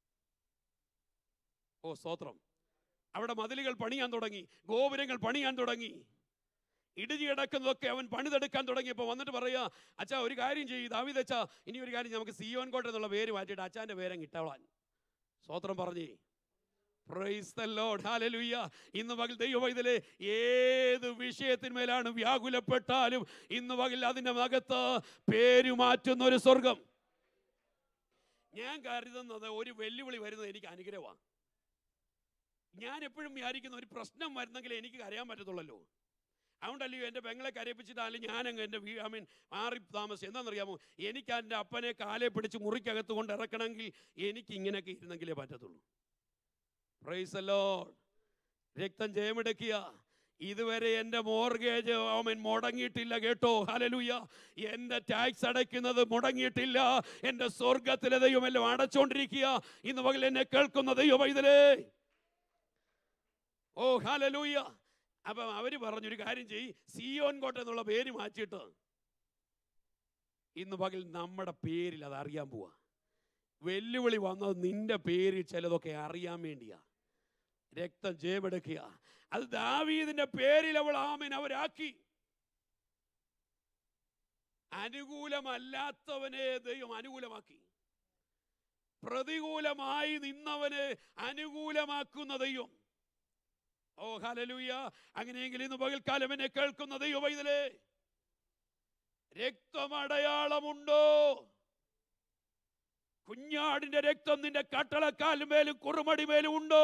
ഓ സ്തോത്രം അവിടെ മതിലുകൾ പണിയാൻ തുടങ്ങി ഗോപുരങ്ങൾ പണിയാൻ തുടങ്ങി ഇടിഞ്ഞു കിടക്കുന്നതൊക്കെ അവൻ പണിതെടുക്കാൻ തുടങ്ങിയപ്പോൾ വന്നിട്ട് പറയാ അച്ഛാ ഒരു കാര്യം ചെയ്യും ദാവീദ് അച്ഛാ ഇനി ഒരു കാര്യം നമുക്ക് സിയോൻ കോട്ട എന്നുള്ള പേര് മാറ്റിയിട്ട് അച്ഛാന്റെ പേരെ ഇട്ടവളാൻ സ്തോത്രം പറഞ്ഞേ പ്രൈസ് ദ ലോർഡ് ഹല്ലേലൂയ ഇന്ന് പകൽ ദൈവവൈതലെ ഏത് വിഷയത്തിന്മേലാണ് വ്യാകുലപ്പെട്ടാലും ഇന്ന് പകൽ അതിൻ്റെ അകത്ത് പേര് മാറ്റുന്ന ഒരു സ്വർഗം ഞാൻ കരുതുന്നത് ഒരു വെല്ലുവിളി വരുന്നത് എനിക്ക് അനുഗ്രഹമാണ് ഞാൻ എപ്പോഴും വിചാരിക്കുന്ന ഒരു പ്രശ്നം വരുന്നെങ്കിൽ എനിക്ക് കരയാൻ പറ്റത്തുള്ളല്ലോ അതുകൊണ്ടല്ലയോ എൻ്റെ പെങ്ങളെ കരയിപ്പിച്ചിട്ടാലും ഞാനങ്ങ് എൻ്റെ വീ ഐ മീൻ മാറി താമസം എന്താണെന്നറിയാമോ എനിക്ക് എൻ്റെ അപ്പനെ കാലെ പിടിച്ച് മുറിക്കകത്ത് കൊണ്ട് ഇറക്കണമെങ്കിൽ എനിക്ക് ഇങ്ങനെയൊക്കെ ഇരുന്നെങ്കിലേ പറ്റത്തുള്ളൂ പ്രൈസ് ലോഡ് രക്തം ജയമെടുക്കുക ഇതുവരെ എൻ്റെ മോർഗേജ് ഓമൻ മുടങ്ങിയിട്ടില്ല കേട്ടോ ഹലലുയ എൻ്റെ ടാക്സ് അടയ്ക്കുന്നത് മുടങ്ങിയിട്ടില്ല എൻ്റെ സ്വർഗത്തിലെ ദൈവമെല്ലാം അടച്ചുകൊണ്ടിരിക്കുക ഇന്ന് പകൽ എന്നെ കേൾക്കുന്ന ദൈവം ഇതിലേ ഓ ഹലലൂയ അപ്പം അവര് പറഞ്ഞൊരു കാര്യം ചെയ്യ് സിയോൻ കോട്ട എന്നുള്ള പേര് മാറ്റിയിട്ട് ഇന്ന് പകൽ നമ്മുടെ പേരിൽ അത് അറിയാൻ പോവാ വെല്ലുവിളി വന്നത് നിന്റെ പേരിൽ ചിലതൊക്കെ അറിയാൻ വേണ്ടിയാ രക്തം ജയമെടുക്കുക അത് ദാവീദിന്റെ പേരിൽ അവൾ ആമൻ അവരാക്കി അനുകൂലമല്ലാത്തവനെ ദൈവം അനുകൂലമാക്കി പ്രതികൂലമായി നിന്നവനെ അനുകൂലമാക്കുന്ന ദൈവം ഓ ഹലലൂയ അങ്ങനെയെങ്കിൽ ഇന്ന് പകൽക്കാലം എന്നെ കേൾക്കുന്ന ദൈവം ഇതിലെ രക്തമടയാളമുണ്ടോ കുഞ്ഞാടിന്റെ രക്തം നിന്റെ കട്ടളക്കാലും മേലും കുറുമടി മേലും ഉണ്ടോ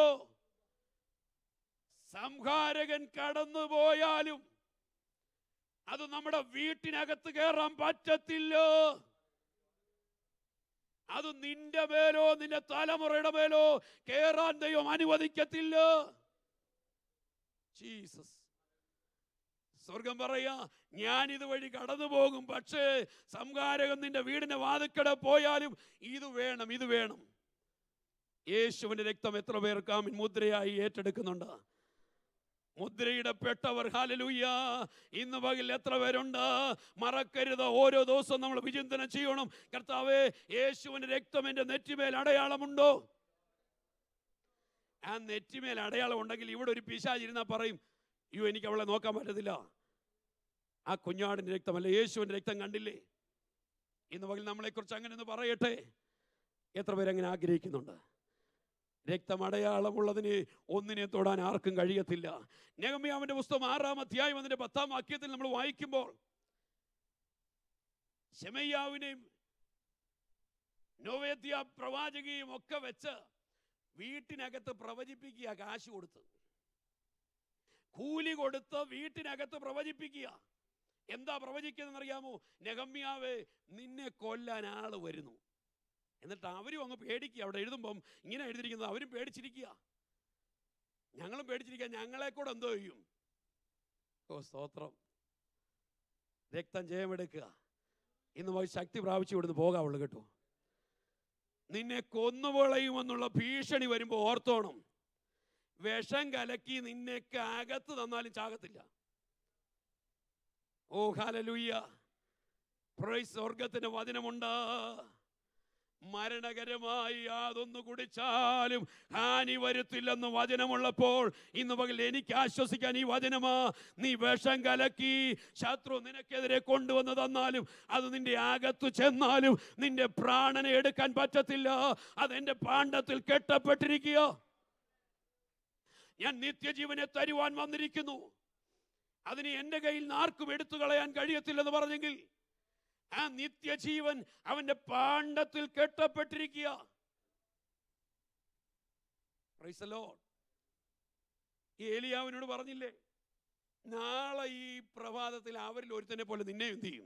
സംഹാരകൻ കടന്നു പോയാലും അത് നമ്മുടെ വീട്ടിനകത്ത് കയറാൻ പറ്റത്തില്ല അത് നിന്റെ മേലോ നിന്റെ തലമുറയുടെ മേലോ കയറാൻ ദൈവം അനുവദിക്കത്തില്ല ജീസസ് സ്വർഗം പറയാ ഞാൻ ഇതുവഴി കടന്നു പോകും പക്ഷേ സംഹാരകം നിന്റെ വീടിന്റെ വാതിക്കട പോയാലും ഇത് വേണം ഇത് വേണം യേശുവിന്റെ രക്തം എത്ര പേർക്കാമിൻ മുദ്രയായി ഏറ്റെടുക്കുന്നുണ്ട് മുദ്രയിടപ്പെട്ടവർ ഹാലലൂയ ഇന്ന് പകൽ എത്ര പേരുണ്ട് മറക്കരുത് ഓരോ ദിവസവും നമ്മൾ വിചിന്തനം ചെയ്യണം കർത്താവേ യേശുവിന്റെ രക്തം എൻ്റെ നെറ്റിമേൽ അടയാളമുണ്ടോ ആ നെറ്റിമേൽ അടയാളം ഉണ്ടെങ്കിൽ ഇവിടെ ഒരു പിശാചിരുന്നാൽ പറയും അയ്യോ എനിക്ക് അവളെ നോക്കാൻ പറ്റത്തില്ല ആ കുഞ്ഞാടിന്റെ രക്തമല്ല യേശുവിന്റെ രക്തം കണ്ടില്ലേ ഇന്ന് പകൽ നമ്മളെക്കുറിച്ച് അങ്ങനെ ഒന്ന് പറയട്ടെ എത്ര പേരങ്ങനെ ആഗ്രഹിക്കുന്നുണ്ട് രക്തമടയാളമുള്ളതിന് ഒന്നിനെ തൊടാൻ ആർക്കും കഴിയത്തില്ല നെഹമ്യാവിന്റെ പുസ്തകം ആറാം അധ്യായം അതിന്റെ പത്താം വാക്യത്തിൽ നമ്മൾ വായിക്കുമ്പോൾ ശമയ്യാവിനെയും നോവേദ്യ പ്രവാചകയും ഒക്കെ വെച്ച് വീട്ടിനകത്ത് പ്രവചിപ്പിക്കുക കാശ് കൊടുത്ത് കൂലി കൊടുത്ത് വീട്ടിനകത്ത് പ്രവചിപ്പിക്കുക എന്താ പ്രവചിക്കുന്നതെന്ന് അറിയാമോ നെഹമ്യാവേ നിന്നെ കൊല്ലാൻ ആള് വരുന്നു എന്നിട്ട് അവരും അങ്ങ് പേടിക്കുക അവിടെ എഴുതുമ്പം ഇങ്ങനെ എഴുതിയിരിക്കുന്നത് അവരും പേടിച്ചിരിക്കുക ഞങ്ങളും പേടിച്ചിരിക്കുക ഞങ്ങളെ കൂടെ എന്തോ ചെയ്യും ഓ സ്തോത്രം രക്തം ജയമെടുക്കുക ഇന്ന് പോയി ശക്തി പ്രാപിച്ച് ഇവിടുന്ന് പോകാവുള്ളൂ കേട്ടോ നിന്നെ കൊന്നുപൊളയുമെന്നുള്ള ഭീഷണി വരുമ്പോൾ ഓർത്തോണം വിഷം കലക്കി നിന്നെയൊക്കെ അകത്ത് തന്നാലും ചാകത്തില്ല ഓ ഹാലലൂയ്യ പ്രൈസ് സ്വർഗത്തിന്റെ വചനമുണ്ട് മരണകരമായി യാതൊന്നു കുടിച്ചാലും ഹാനി വരുത്തില്ലെന്ന് വചനമുള്ളപ്പോൾ ഇന്ന് പകൽ എനിക്ക് ആശ്വസിക്കാൻ ഈ വചനമാ നീ വിഷം കലക്കി ശത്രു നിനക്കെതിരെ കൊണ്ടുവന്ന് തന്നാലും അത് നിന്റെ അകത്തു ചെന്നാലും നിന്റെ പ്രാണനെ എടുക്കാൻ പറ്റത്തില്ല അതെന്റെ പാണ്ഡത്തിൽ കെട്ടപ്പെട്ടിരിക്കുക ഞാൻ നിത്യജീവനെ തരുവാൻ വന്നിരിക്കുന്നു അതിന് എൻ്റെ കയ്യിൽ നിന്ന് ആർക്കും എടുത്തു കളയാൻ കഴിയത്തില്ലെന്ന് പറഞ്ഞെങ്കിൽ ആ നിത്യജീവൻ അവന്റെ പാണ്ഡത്തിൽ കെട്ടപ്പെട്ടിരിക്കുക Praise the Lord. ഈ ഏലിയാവിനോട് പറഞ്ഞില്ലേ നാളെ ഈ പ്രഭാതത്തിൽ അവരിൽ ഒരുത്തനെ പോലെ നിന്നെ എന്ത് ചെയ്യും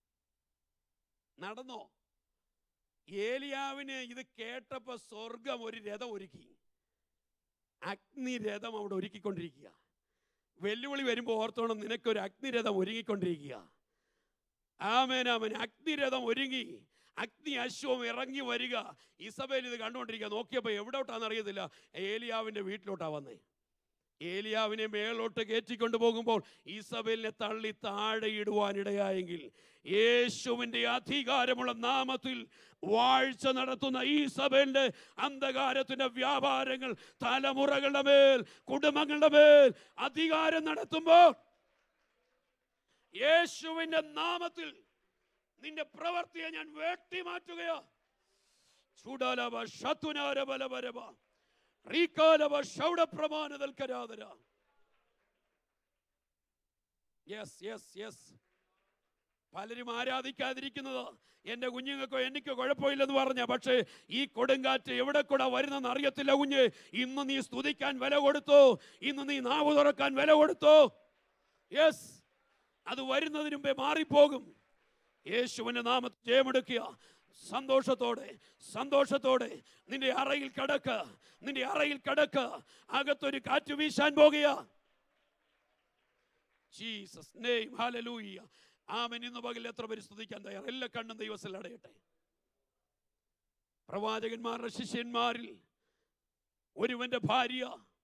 നടന്നോ ഏലിയാവിന് ഇത് കേട്ടപ്പോ സ്വർഗം ഒരു രഥം ഒരുക്കി അഗ്നിരഥം അവിടെ ഒരുക്കിക്കൊണ്ടിരിക്കുക വെല്ലുവിളി വരുമ്പോൾ ഓർത്തോണം നിനക്കൊരു അഗ്നിരഥം ഒരുങ്ങിക്കൊണ്ടിരിക്കുക ആമേൻ ആമേൻ അഗ്നിരഥം ഒരുങ്ങി അഗ്നി അശ്വം ഇറങ്ങി വരിക ഇസബേൽ ഇത് കണ്ടുകൊണ്ടിരിക്കുക നോക്കിയപ്പോൾ എവിടോട്ടാന്ന് അറിയത്തില്ല ഏലിയാവിന്റെ വീട്ടിലോട്ടാ വന്നേ ഏലിയാവിനെ മേലോട്ട് കയറ്റിക്കൊണ്ടു പോകുമ്പോൾ ഈസബേലിനെ തള്ളി താഴെ ഇടുവാനിടയായെങ്കിൽ യേശുവിന്റെ അധികാരമുള്ള നാമത്തിൽ വാഴ്ച നടത്തുന്ന ഈസബേലിന്റെ അന്ധകാരത്തിന്റെ വ്യാപാരങ്ങൾ തലമുറകളുടെ മേൽ കുടുംബങ്ങളുടെ മേൽ അധികാരം നടത്തുമ്പോൾ യേശുവിന്റെ നാമത്തിൽ നിന്റെ പ്രവൃത്തിയെ ഞാൻ വെട്ടിമാറ്റുകയാ ചൂടാലവ ശത്തുനാരബലവരവ റീകാലവ ഷൗഡപ്രമാണതൽക്കരാതര യെസ് യെസ് യെസ് പലരും ആരാധിക്കാതിരിക്കുന്നത് എൻ്റെ കുഞ്ഞുങ്ങൾക്കോ എനിക്കോ കുഴപ്പമില്ലെന്ന് പറഞ്ഞ പക്ഷേ ഈ കൊടുങ്കാറ്റ് എവിടെ കൂടെ വരുന്നെന്ന് അറിയത്തില്ല കുഞ്ഞ് ഇന്ന് നീ സ്തുതിക്കാൻ വില കൊടുത്തോ ഇന്ന് നീ നാവ് തുറക്കാൻ വില കൊടുത്തോ യെസ് അത് വരുന്നതിന് മുമ്പേ മാറിപ്പോകും യേശുവിന്റെ നാമത്തിൽ ജയമെടുക്കുക സന്തോഷത്തോടെ സന്തോഷത്തോടെ നിന്റെ അറയിൽ കടക്ക് നിന്റെ അറയിൽ കടക്ക് അകത്തൊരു കാറ്റ് വീശാൻ പോകുക ജീസസ് നെയ്മ് ഹല്ലേലൂയ ആമൻ ഇന്ന് പകൽ എത്ര പേര് സ്തുതിക്കാൻ തയ്യാർ എല്ലാ കണ്ണും ദൈവത്തിൽ അടയട്ടെ പ്രവാചകന്മാരുടെ ശിഷ്യന്മാരിൽ ഒരുവന്റെ ഭാര്യ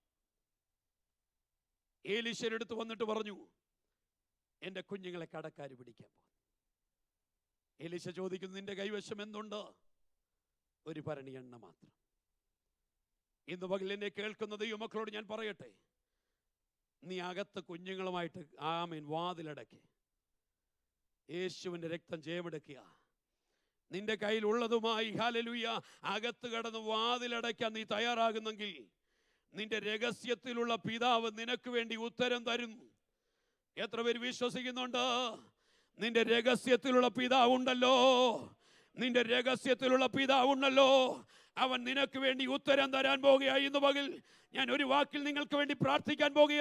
ഏലീശ്വരെടുത്ത് വന്നിട്ട് പറഞ്ഞു എൻ്റെ കുഞ്ഞുങ്ങളെ കടക്കാർ പിടിക്കാൻ പോകും എലിശ ചോദിക്കുന്നു നിന്റെ കൈവശം എന്തുണ്ട് ഒരു ഭരണി എണ്ണ മാത്രം ഇന്ന് പകൽ എന്നെ കേൾക്കുന്ന ദൈവമക്കളോട് ഞാൻ പറയട്ടെ നീ അകത്ത് കുഞ്ഞുങ്ങളുമായിട്ട് ആമീൻ വാതിലടക്കി യേശുവിൻ്റെ രക്തം ജയമെടുക്കുക നിന്റെ കയ്യിലുള്ളതുമായി ഹാലലുയ അകത്ത് കടന്ന് വാതിലടയ്ക്കാൻ നീ തയ്യാറാകുന്നെങ്കിൽ നിന്റെ രഹസ്യത്തിലുള്ള പിതാവ് നിനക്ക് വേണ്ടി ഉത്തരം തരും എത്ര പേര് വിശ്വസിക്കുന്നുണ്ട് നിന്റെ രഹസ്യത്തിലുള്ള പിതാവുണ്ടല്ലോ നിന്റെ രഹസ്യത്തിലുള്ള പിതാവുണ്ടല്ലോ അവൻ നിനക്ക് വേണ്ടി ഉത്തരം തരാൻ പോകുക ഇന്ന് പകൽ ഞാൻ ഒരു വാക്കിൽ നിങ്ങൾക്ക് വേണ്ടി പ്രാർത്ഥിക്കാൻ പോകുക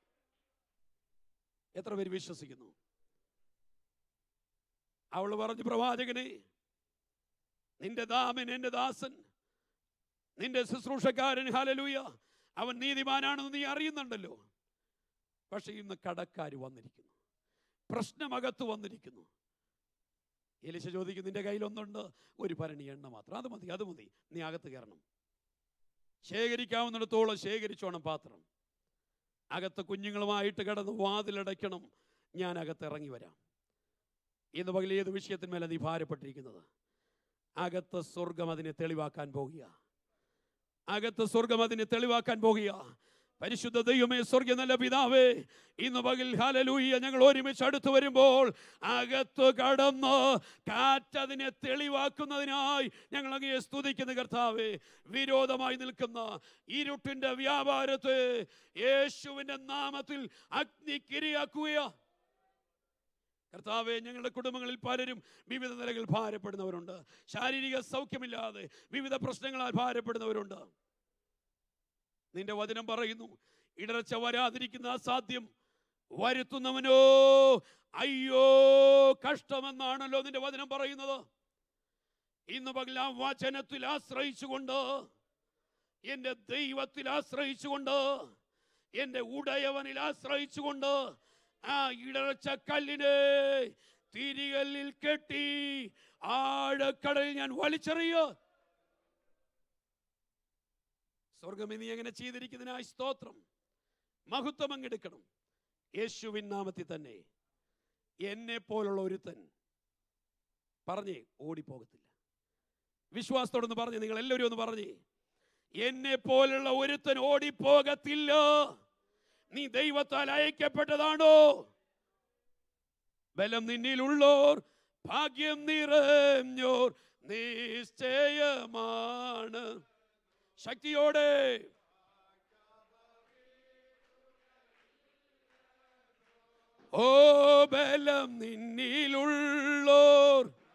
എത്ര പേര് വിശ്വസിക്കുന്നു അവൾ പറഞ്ഞു പ്രവാചകനെ നിന്റെ ദാമൻ എന്റെ ദാസൻ നിന്റെ ശുശ്രൂഷക്കാരൻ ഹലലൂയ അവൻ നീതിമാനാണെന്ന് നീ അറിയുന്നുണ്ടല്ലോ പക്ഷെ ഇന്ന് കടക്കാർ വന്നിരിക്കുന്നു പ്രശ്നമകത്ത് വന്നിരിക്കുന്നു എലിശ ചോദിക്കും നിന്റെ കയ്യിലൊന്നുണ്ട് ഒരു ഭരണി എണ്ണ മാത്രം അത് മതി അത് മതി നീ അകത്ത് കയറണം ശേഖരിക്കാവുന്നിടത്തോളം ശേഖരിച്ചോണം പാത്രം അകത്ത് കുഞ്ഞുങ്ങളുമായിട്ട് കിടന്ന് വാതിലടയ്ക്കണം ഞാൻ അകത്ത് ഇറങ്ങി വരാം ഇന്ന് പകൽ ഏത് വിഷയത്തിന്മേലെ നീ ഭാരപ്പെട്ടിരിക്കുന്നത് അകത്ത് സ്വർഗം അതിനെ തെളിവാക്കാൻ പോകുക അകത്ത് സ്വർഗം അതിനെ തെളിവാക്കാൻ പോകുക പരിശുദ്ധ ദൈവമേ സ്വർഗ നല്ല പിതാവേ ഇന്ന് പകൽ ഹലലൂയ ഞങ്ങൾ ഒരുമിച്ച് അടുത്ത് വരുമ്പോൾ അകത്ത് കടന്ന് കാറ്റതിനെ തെളിവാക്കുന്നതിനായി ഞങ്ങൾ അങ്ങയെ സ്തുതിക്കുന്ന കർത്താവേ വിരോധമായി നിൽക്കുന്ന ഇരുട്ടിന്റെ വ്യാപാരത്തെ യേശുവിന്റെ നാമത്തിൽ അഗ്നിക്കിരിയാക്കുക കർത്താവെ ഞങ്ങളുടെ കുടുംബങ്ങളിൽ പലരും വിവിധ നിലകളിൽ ഭാരപ്പെടുന്നവരുണ്ട് ശാരീരിക സൗഖ്യമില്ലാതെ വിവിധ പ്രശ്നങ്ങളാൽ ഭാരപ്പെടുന്നവരുണ്ട് നിന്റെ വചനം പറയുന്നു ഇടർച്ച വരാതിരിക്കുന്ന അസാധ്യം വരുത്തുന്നവനോ അയ്യോ കഷ്ടമെന്നാണല്ലോ നിന്റെ വചനം പറയുന്നത് ഇന്ന് പകൽ ആ വചനത്തിൽ ആശ്രയിച്ചുകൊണ്ട് എൻ്റെ ദൈവത്തിൽ ആശ്രയിച്ചുകൊണ്ട് എൻ്റെ ഉടയവനിൽ ആശ്രയിച്ചുകൊണ്ട് ആ ഇടറച്ച കല്ലിനെ തിരികല്ലിൽ കെട്ടി ആഴക്കടലിൽ ഞാൻ വലിച്ചെറിയോ സ്വർഗം നീ എങ്ങനെ ചെയ്തിരിക്കുന്നതിനായി സ്തോത്രം മഹത്വം അങ്ങെടുക്കണം യേശുവിൻ നാമത്തിൽ തന്നെ എന്നെ പോലുള്ള ഒരുത്തൻ പറഞ്ഞേ ഓടിപ്പോകത്തില്ല വിശ്വാസത്തോടൊന്ന് പറഞ്ഞേ നിങ്ങൾ എല്ലാവരും ഒന്ന് പറഞ്ഞേ എന്നെ പോലുള്ള ഒരുത്തൻ ഓടിപ്പോകത്തില്ല നീ ദൈവത്താൽ അയക്കപ്പെട്ടതാണോ ബലം നിന്നിലുള്ളോർ ഭാഗ്യം നിറഞ്ഞോർ നിശ്ചയമാണ് ശക്തിയോടെ ഓ ബലം നിന്നിലുള്ളോർ